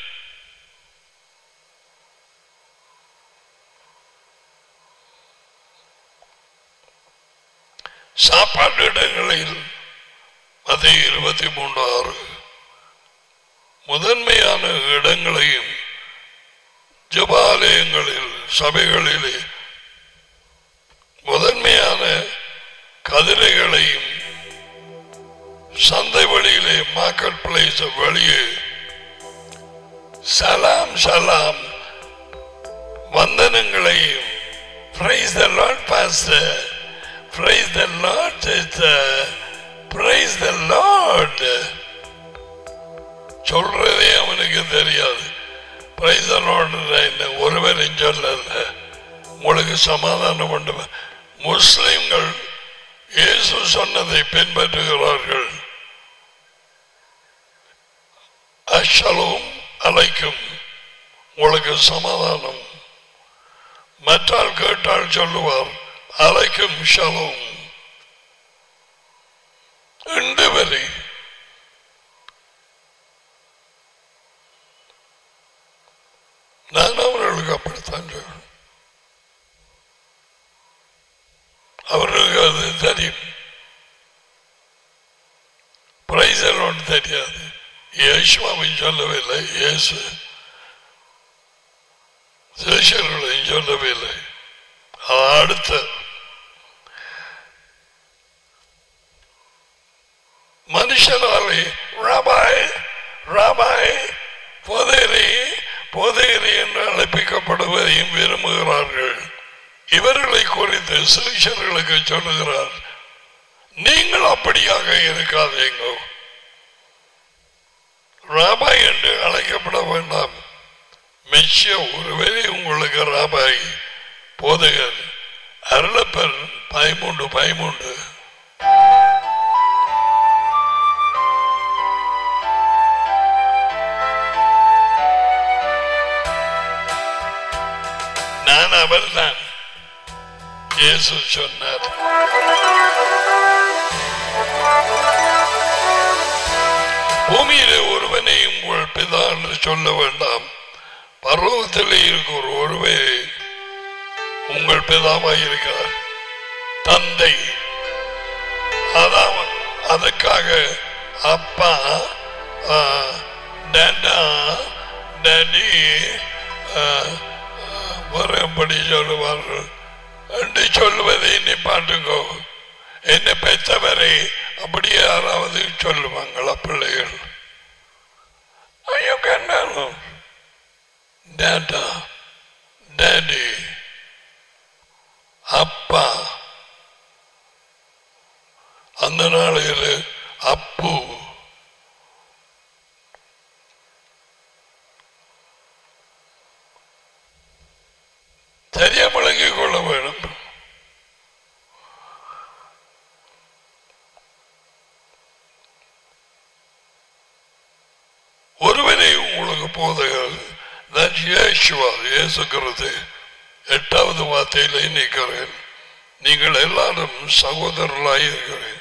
சாப்பாட்டு இடங்களில் அது இருபத்தி மூன்று ஆறு முதன்மையான இடங்களையும் ஜபாலயங்களில் சபைகளிலே முதன்மையான கதிரைகளையும் சந்தை வழியிலே மார்க்கெட் பிளேஸ் வெளியே சலாம் சலாம் வந்தனங்களையும் praise the lord pastor praise the lord sister praise the lord சொல்றதே அவனுக்கு தெரியாது praise the lord என்ன ஒருவரும் சொல்லல உங்களுக்கு சமாதானம் உண்டு முஸ்லிம்கள் இயேசு சொன்னதை பின்பற்றுகிறார்கள் அஷலும் அலைக்கும் உங்களுக்கு சமாதானம் மற்றால் கேட்டால் சொல்லுவார் அலைக்கும் ஷலும் இன்று வரை நான் அவர்களுக்கு அப்படித்தான் சொல்றேன் அவர்களுக்கு அது தெரியும் பிரைசலோடு தெரியாது இயேசுவாவையும் சொல்லவில்லை இயேசு சேஷர்களையும் சொல்லவில்லை அது அடுத்த மனுஷனாலே ராபாய் ராபாய் போதேரி போதேரி என்று அழைப்பிக்கப்படுவதையும் விரும்புகிறார்கள் இவர்களை குறித்து சிறுஷர்களுக்கு சொல்லுகிறார் நீங்கள் அப்படியாக இருக்காதீங்க ராபாய் என்று அழைக்கப்பட வேண்டாம் மெச்சிய ஒருவேளை உங்களுக்கு ராபாய் போதகர் அருளப்பன் பயமுண்டு பயமுண்டு நான் அவர்தான் இயேசு சொன்னார் பூமியிலே ஒருவனை உங்கள் பிதா என்று சொல்ல வேண்டாம் பருவத்திலே இருக்கிற ஒருவே உங்கள் பிதாவாய் இருக்கிறார் தந்தை அதான் அதுக்காக அப்பா ஆ, டேடா டேடி ஆ, வரும்படி சொல்லுவார்கள் என்று சொல்லுவதை என்னை பாட்டுங்கோ என்னை பெற்றவரை அப்படியே யாராவது சொல்லுவாங்களா பிள்ளைகள் ஐயோ கண்டாலும் டேட்டா டேடி அப்பா அந்த நாளையில் அப்பு சரியா விளங்கிக் கொள்ள வேணும் ஒருவனை உங்களுக்கு போதகர் நான் இயேசுவா இயேசுகிறது எட்டாவது வார்த்தையிலே நிற்கிறேன் நீங்கள் எல்லாரும் சகோதரர்களாய் இருக்கிறேன்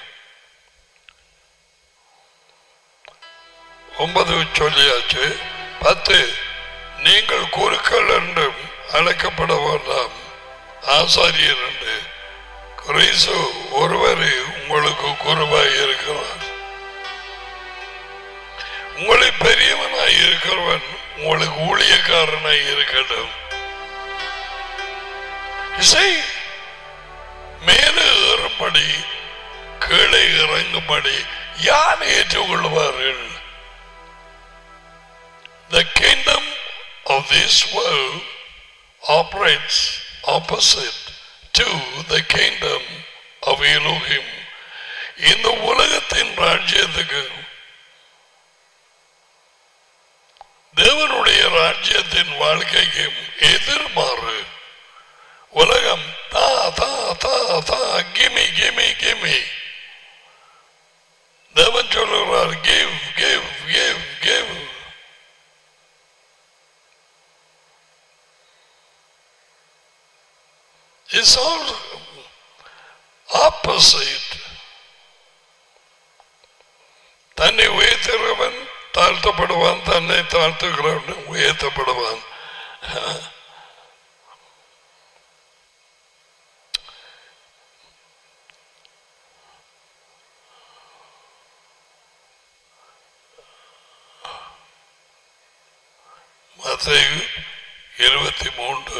ஒன்பது சொல்லியாச்சு பத்து நீங்கள் குருக்கள் என்றும் அழைக்கப்பட வேண்டாம் ஆசாரியர் என்று கிறிஸ்து ஒருவரே உங்களுக்கு குருவாய் இருக்கிறார் உங்களை பெரியவனாய் இருக்கிறவன் உங்களுக்கு ஊழியக்காரனாய் இருக்கட்டும் இசை மேலே ஏறும்படி கீழே இறங்கும்படி யார் ஏற்றுக்கொள்வார்கள் The kingdom of this world operates opposite to the kingdom of Elohim. இந்த உலகத்தின் ராஜ்யத்துக்கு தேவனுடைய ராஜ்யத்தின் வாழ்க்கைக்கும் எதிர்மாறு உலகம் தா தா தா தா கிமி கிமி கிமி தேவன் சொல்லுகிறார் give give give give It's all opposite. தன்னை உயர்த்துகிறவன் தாழ்த்தப்படுவான் தன்னை தாழ்த்துகிறவன் உயர்த்தப்படுவான் மத்தேயு இருபத்தி மூன்று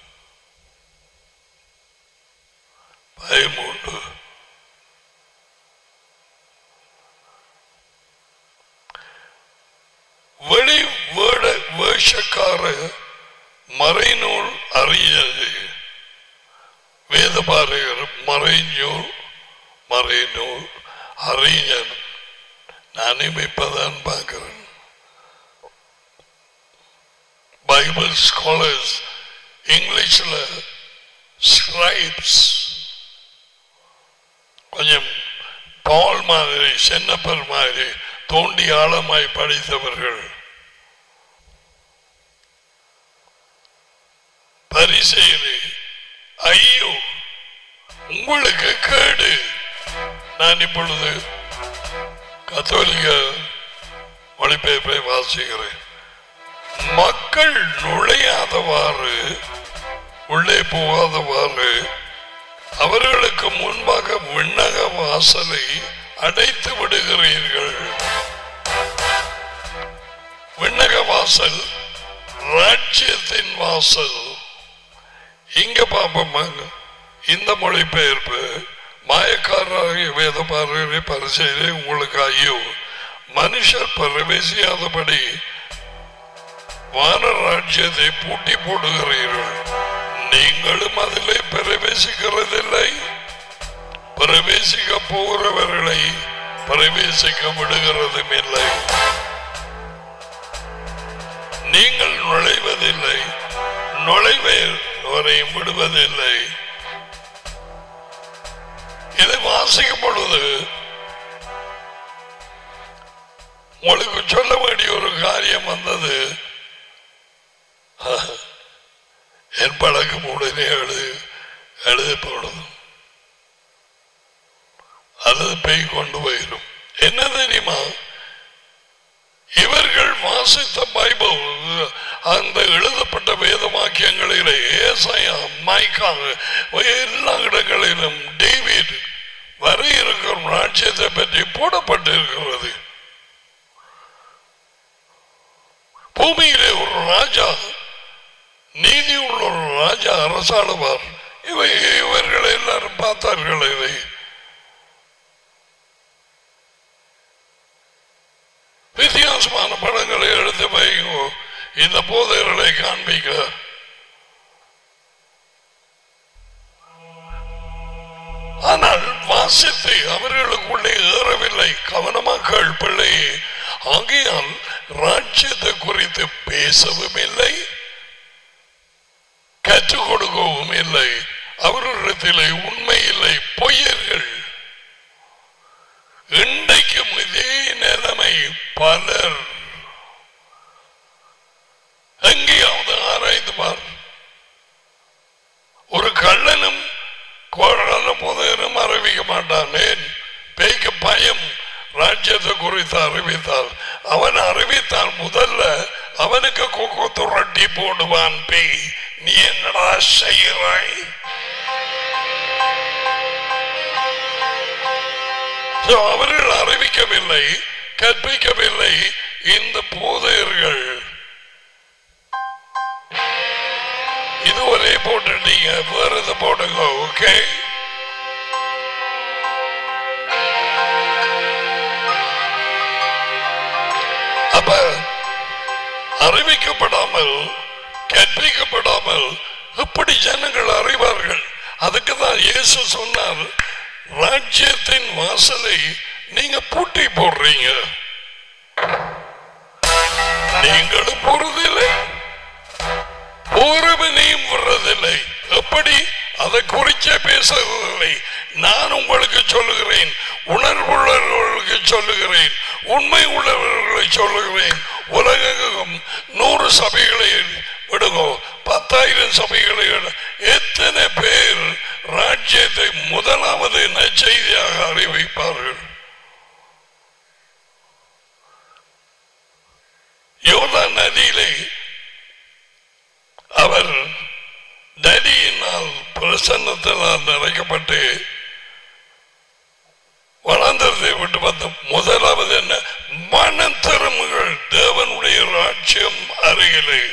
பதிமூன்று வெளி வேட வேஷக்கார மறைநூல் அறிஞது வேதபாரகர் மறைநூல் மறைநூல் அறிஞர் நானும் இப்பதான் பார்க்கிறேன் பைபிள் ஸ்காலர்ஸ் இங்கிலீஷ்ல ஸ்கிரைப்ஸ் கொஞ்சம் பால் மாதிரி சென்னப்பர் மாதிரி தோண்டி ஆழமாய் படித்தவர்கள் பரிசெயலே ஐயோ உங்களுக்கு கேடு நான் இப்பொழுது கத்தோலிக்க மொழிபெயர்ப்பை வாசிக்கிறேன் மக்கள் நுழையாதவாறு உள்ளே போகாதவாறு அவர்களுக்கு முன்பாக விண்ணக வாசலை அடைத்து விடுகிறீர்கள் விண்ணக வாசல் ராஜ்யத்தின் வாசல் இங்க பாப்போமாங்க இந்த மொழிபெயர்ப்பு மாயக்காரராகிய வேதபாரகரை பரிசெய்தே உங்களுக்கு ஐயோ மனுஷர் பிரவேசியாதபடி வான ராஜ்யத்தை பூட்டி போடுகிறீர்கள் நீங்களும் அதிலே பிரவேசிக்கிறதில்லை பிரவேசிக்க போகிறவர்களை பிரவேசிக்க விடுகிறதும் இல்லை நீங்கள் நுழைவதில்லை நுழைவே ஒருவரையும் விடுவதில்லை இதை வாசிக்கும் பொழுது உங்களுக்கு சொல்ல வேண்டிய ஒரு காரியம் வந்தது என் பழக்கம் உடனே எழுது எழுதப்படும் அல்லது பெய் கொண்டு போயிடும் என்ன தெரியுமா இவர்கள் வாசித்த பைபிள் அந்த எழுதப்பட்ட வேத வாக்கியங்களிலே ஏசாயா மைக்கா எல்லா இடங்களிலும் டேவிட் வர இருக்கும் ராஜ்யத்தை பற்றி போடப்பட்டிருக்கிறது பூமியிலே ஒரு ராஜா நீதி உள்ள ஒரு ராஜா அரசாளுவார் இவை இவர்கள் எல்லாரும் பார்த்தார்கள் இதை வித்தியாசமான படங்களை எடுத்து வைங்கோ இந்த போதைகளை காண்பிக்க ஆனால் வாசித்து அவர்களுக்குள்ளே ஏறவில்லை கவனமாக பிள்ளையே ஆகையால் ராஜ்யத்தை குறித்து பேசவும் இல்லை கற்றுக் கொடுக்கவும் இல்லை அவர்களிடத்திலே உண்மை இல்லை பொய்யர்கள் இன்றைக்கும் இதே நிலைமை பலர் எங்கேயாவது ஆராய்ந்து பார் ஒரு கள்ளனும் கோழன புதையனும் அறிவிக்க மாட்டான் ஏன் பேய்க்கு பயம் ராஜ்யத்தை குறித்து அறிவித்தால் அவன் அறிவித்தால் முதல்ல அவனுக்கு கொக்கோ துரட்டி போடுவான் பேய் நீ என்னடா செய்கிறாய் So, அவர்கள் அறிவிக்கவில்லை கற்பிக்கவில்லை இந்த போதையர்கள் இது ஒரே போட்டுட்டீங்க வேற இதை போடுங்க ஓகே அப்ப அறிவிக்கப்படாமல் கற்பிக்கப்படாமல் எப்படி ஜனங்கள் அறிவார்கள் அதுக்கு தான் இயேசு சொன்னார் ராஜ்யத்தின் வாசலை நீங்க பூட்டி போடுறீங்க நீங்களும் போறதில்லை ஒருவனையும் வர்றதில்லை எப்படி அதை குறிச்சே பேசுவதில்லை நான் உங்களுக்கு சொல்லுகிறேன் உணர்வுள்ளவர்களுக்கு சொல்லுகிறேன் உண்மை உள்ளவர்களை சொல்லுகிறேன் உலகம் நூறு சபைகளை விடுங்கோ பத்தாயிரம் சபைகளை விடு- எத்தனை பேர் ராஜ்யத்தை முதலாவது நற்செய்தியாக அறிவிப்பார்கள் யோதான் நதியிலே அவர் நதியினால் பிரசன்னத்தினால் நிறைக்கப்பட்டு வளர்ந்ததை விட்டு வந்த முதலாவது என்ன மனம் திரும்புகள் தேவனுடைய ராஜ்யம் அருகிலே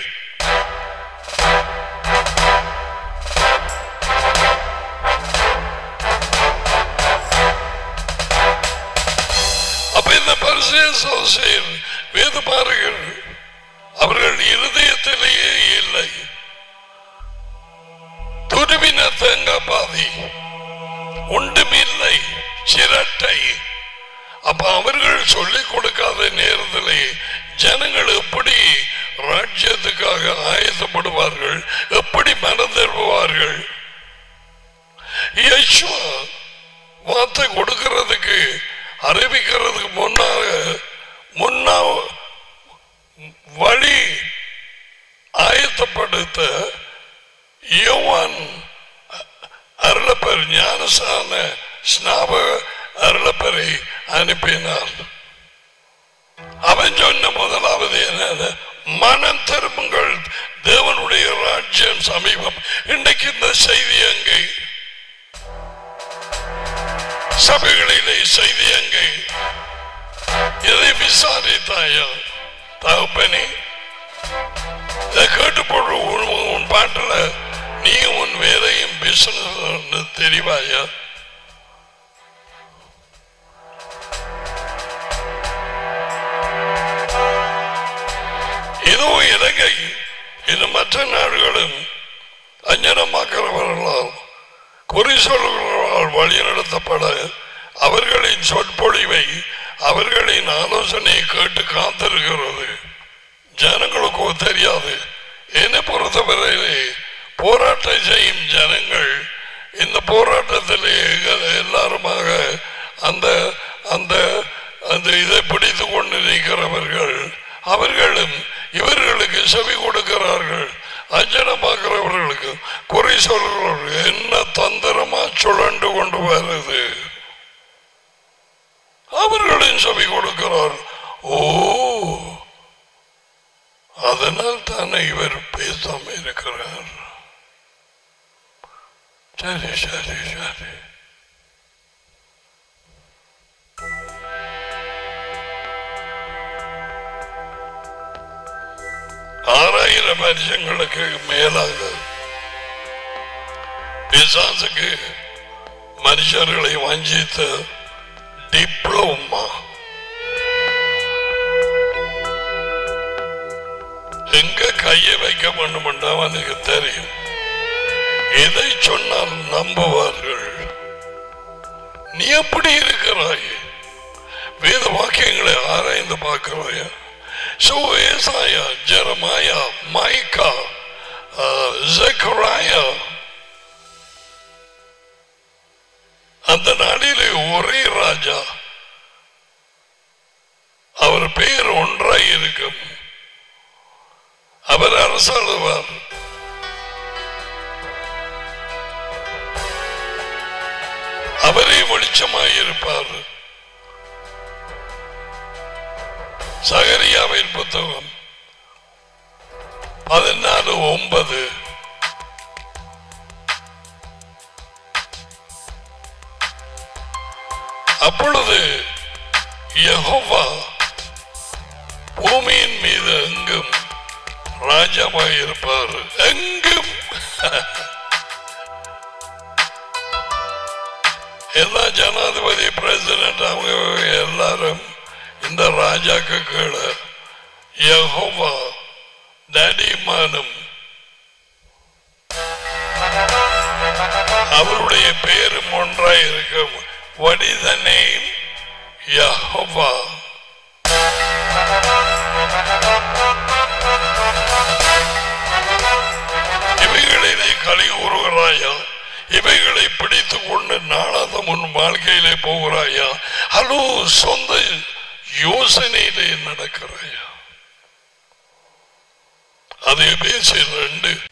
அப்ப இந்த பரிசேசல் வேத பாருங்கள் அவர்கள் இருதயத்திலேயே இல்லை துருவின தேங்காய் பாதி ஒன்றுமில்லை சிரட்டை அப்ப அவர்கள் சொல்லிக் கொடுக்காத நேரத்திலே ஜனங்கள் எப்படி ராஜ்யத்துக்காக ஆயத்தப்படுவார்கள் எப்படி மனம் திரும்புவார்கள் யேசுவா வார்த்தை கொடுக்கிறதுக்கு அறிவிக்கிறதுக்கு முன்னாக முன்னா வழி ஆயத்தப்படுத்த யோவான் அருளப்பர் ஞானசான ஸ்நாபக அருளப்பரை அனுப்பினார் அவன் சொன்ன முதலாவது என்ன மனம் திரும்புங்கள் தேவனுடைய ராஜ்யம் சமீபம் இன்றைக்கு இந்த செய்தி அங்கே சபைகளிலே செய்தி அங்கே இதை விசாரித்தாயா தகப்பனே இதை கேட்டு போடுற உன் உன் பாட்டுல நீ உன் வேலையும் பிசினஸ் தெரிவாயா இதோ இலங்கை இது மற்ற நாடுகளும் அஞ்சனமாக்கிறவர்களால் குறி சொல்கிறவர்களால் வழிநடத்தப்பட அவர்களின் சொற்பொழிவை அவர்களின் ஆலோசனையை கேட்டு காத்திருக்கிறது ஜனங்களுக்கோ தெரியாது என்னை பொறுத்தவரையிலே போராட்டம் செய்யும் ஜனங்கள் இந்த போராட்டத்திலே எங்க- எல்லாருமாக அந்த அந்த அந்த இதை பிடித்து கொண்டு நிற்கிறவர்கள் அவர்களும் இவர்களுக்கு செவி கொடுக்கிறார்கள் அஞ்சனமாக்குறவர்களுக்கு குறை சொல்கிறவர்கள் என்ன தந்திரமா சுழண்டு கொண்டு வருது அவர்களும் செவி கொடுக்கிறார் ஓ அதனால் தானே இவர் பேசாம இருக்கிறார் சரி சரி சரி ஆறாயிரம் வருஷங்களுக்கு மேலாக பிசாசுக்கு மனுஷர்களை வஞ்சித்த டிப்ளோமா எங்க கையை வைக்க வேண்டுமென்றா அவனுக்கு தெரியும் எதை சொன்னால் நம்புவார்கள் நீ எப்படி இருக்கிறாய் வேத வாக்கியங்களை ஆராய்ந்து பார்க்கிறாயா சோ ஏசாயா ஜெரமாயா மைக்கா ஜெக்கராயா அந்த நாளிலே ஒரே ராஜா அவர் பெயர் ஒன்றாய் இருக்கும் அவர் அரசாளுவார் அவரே வெளிச்சமாய் இருப்பார் சகரியாவின் புத்தகம் பதினாலு ஒன்பது அப்பொழுது யெகோவா பூமியின் மீது எங்கும் ராஜாவாய் இருப்பார் எங்கும் எல்லா ஜனாதிபதி பிரசிடென்ட் அவங்க எல்லாரும் இந்த ராஜாக்கு கீழே யெகோவா டேடிமானும் அவருடைய பெயரும் ஒன்றாய் இருக்கும் what is the name Jehovah இவைகளை நீ களி கூறுகிறாயா இவைகளை பிடித்துக் கொண்டு நாளாத முன் வாழ்க்கையிலே போகிறாயா ஹலோ சொந்த யோசனையிலே நடக்கிறாயா அதே பேசி ரெண்டு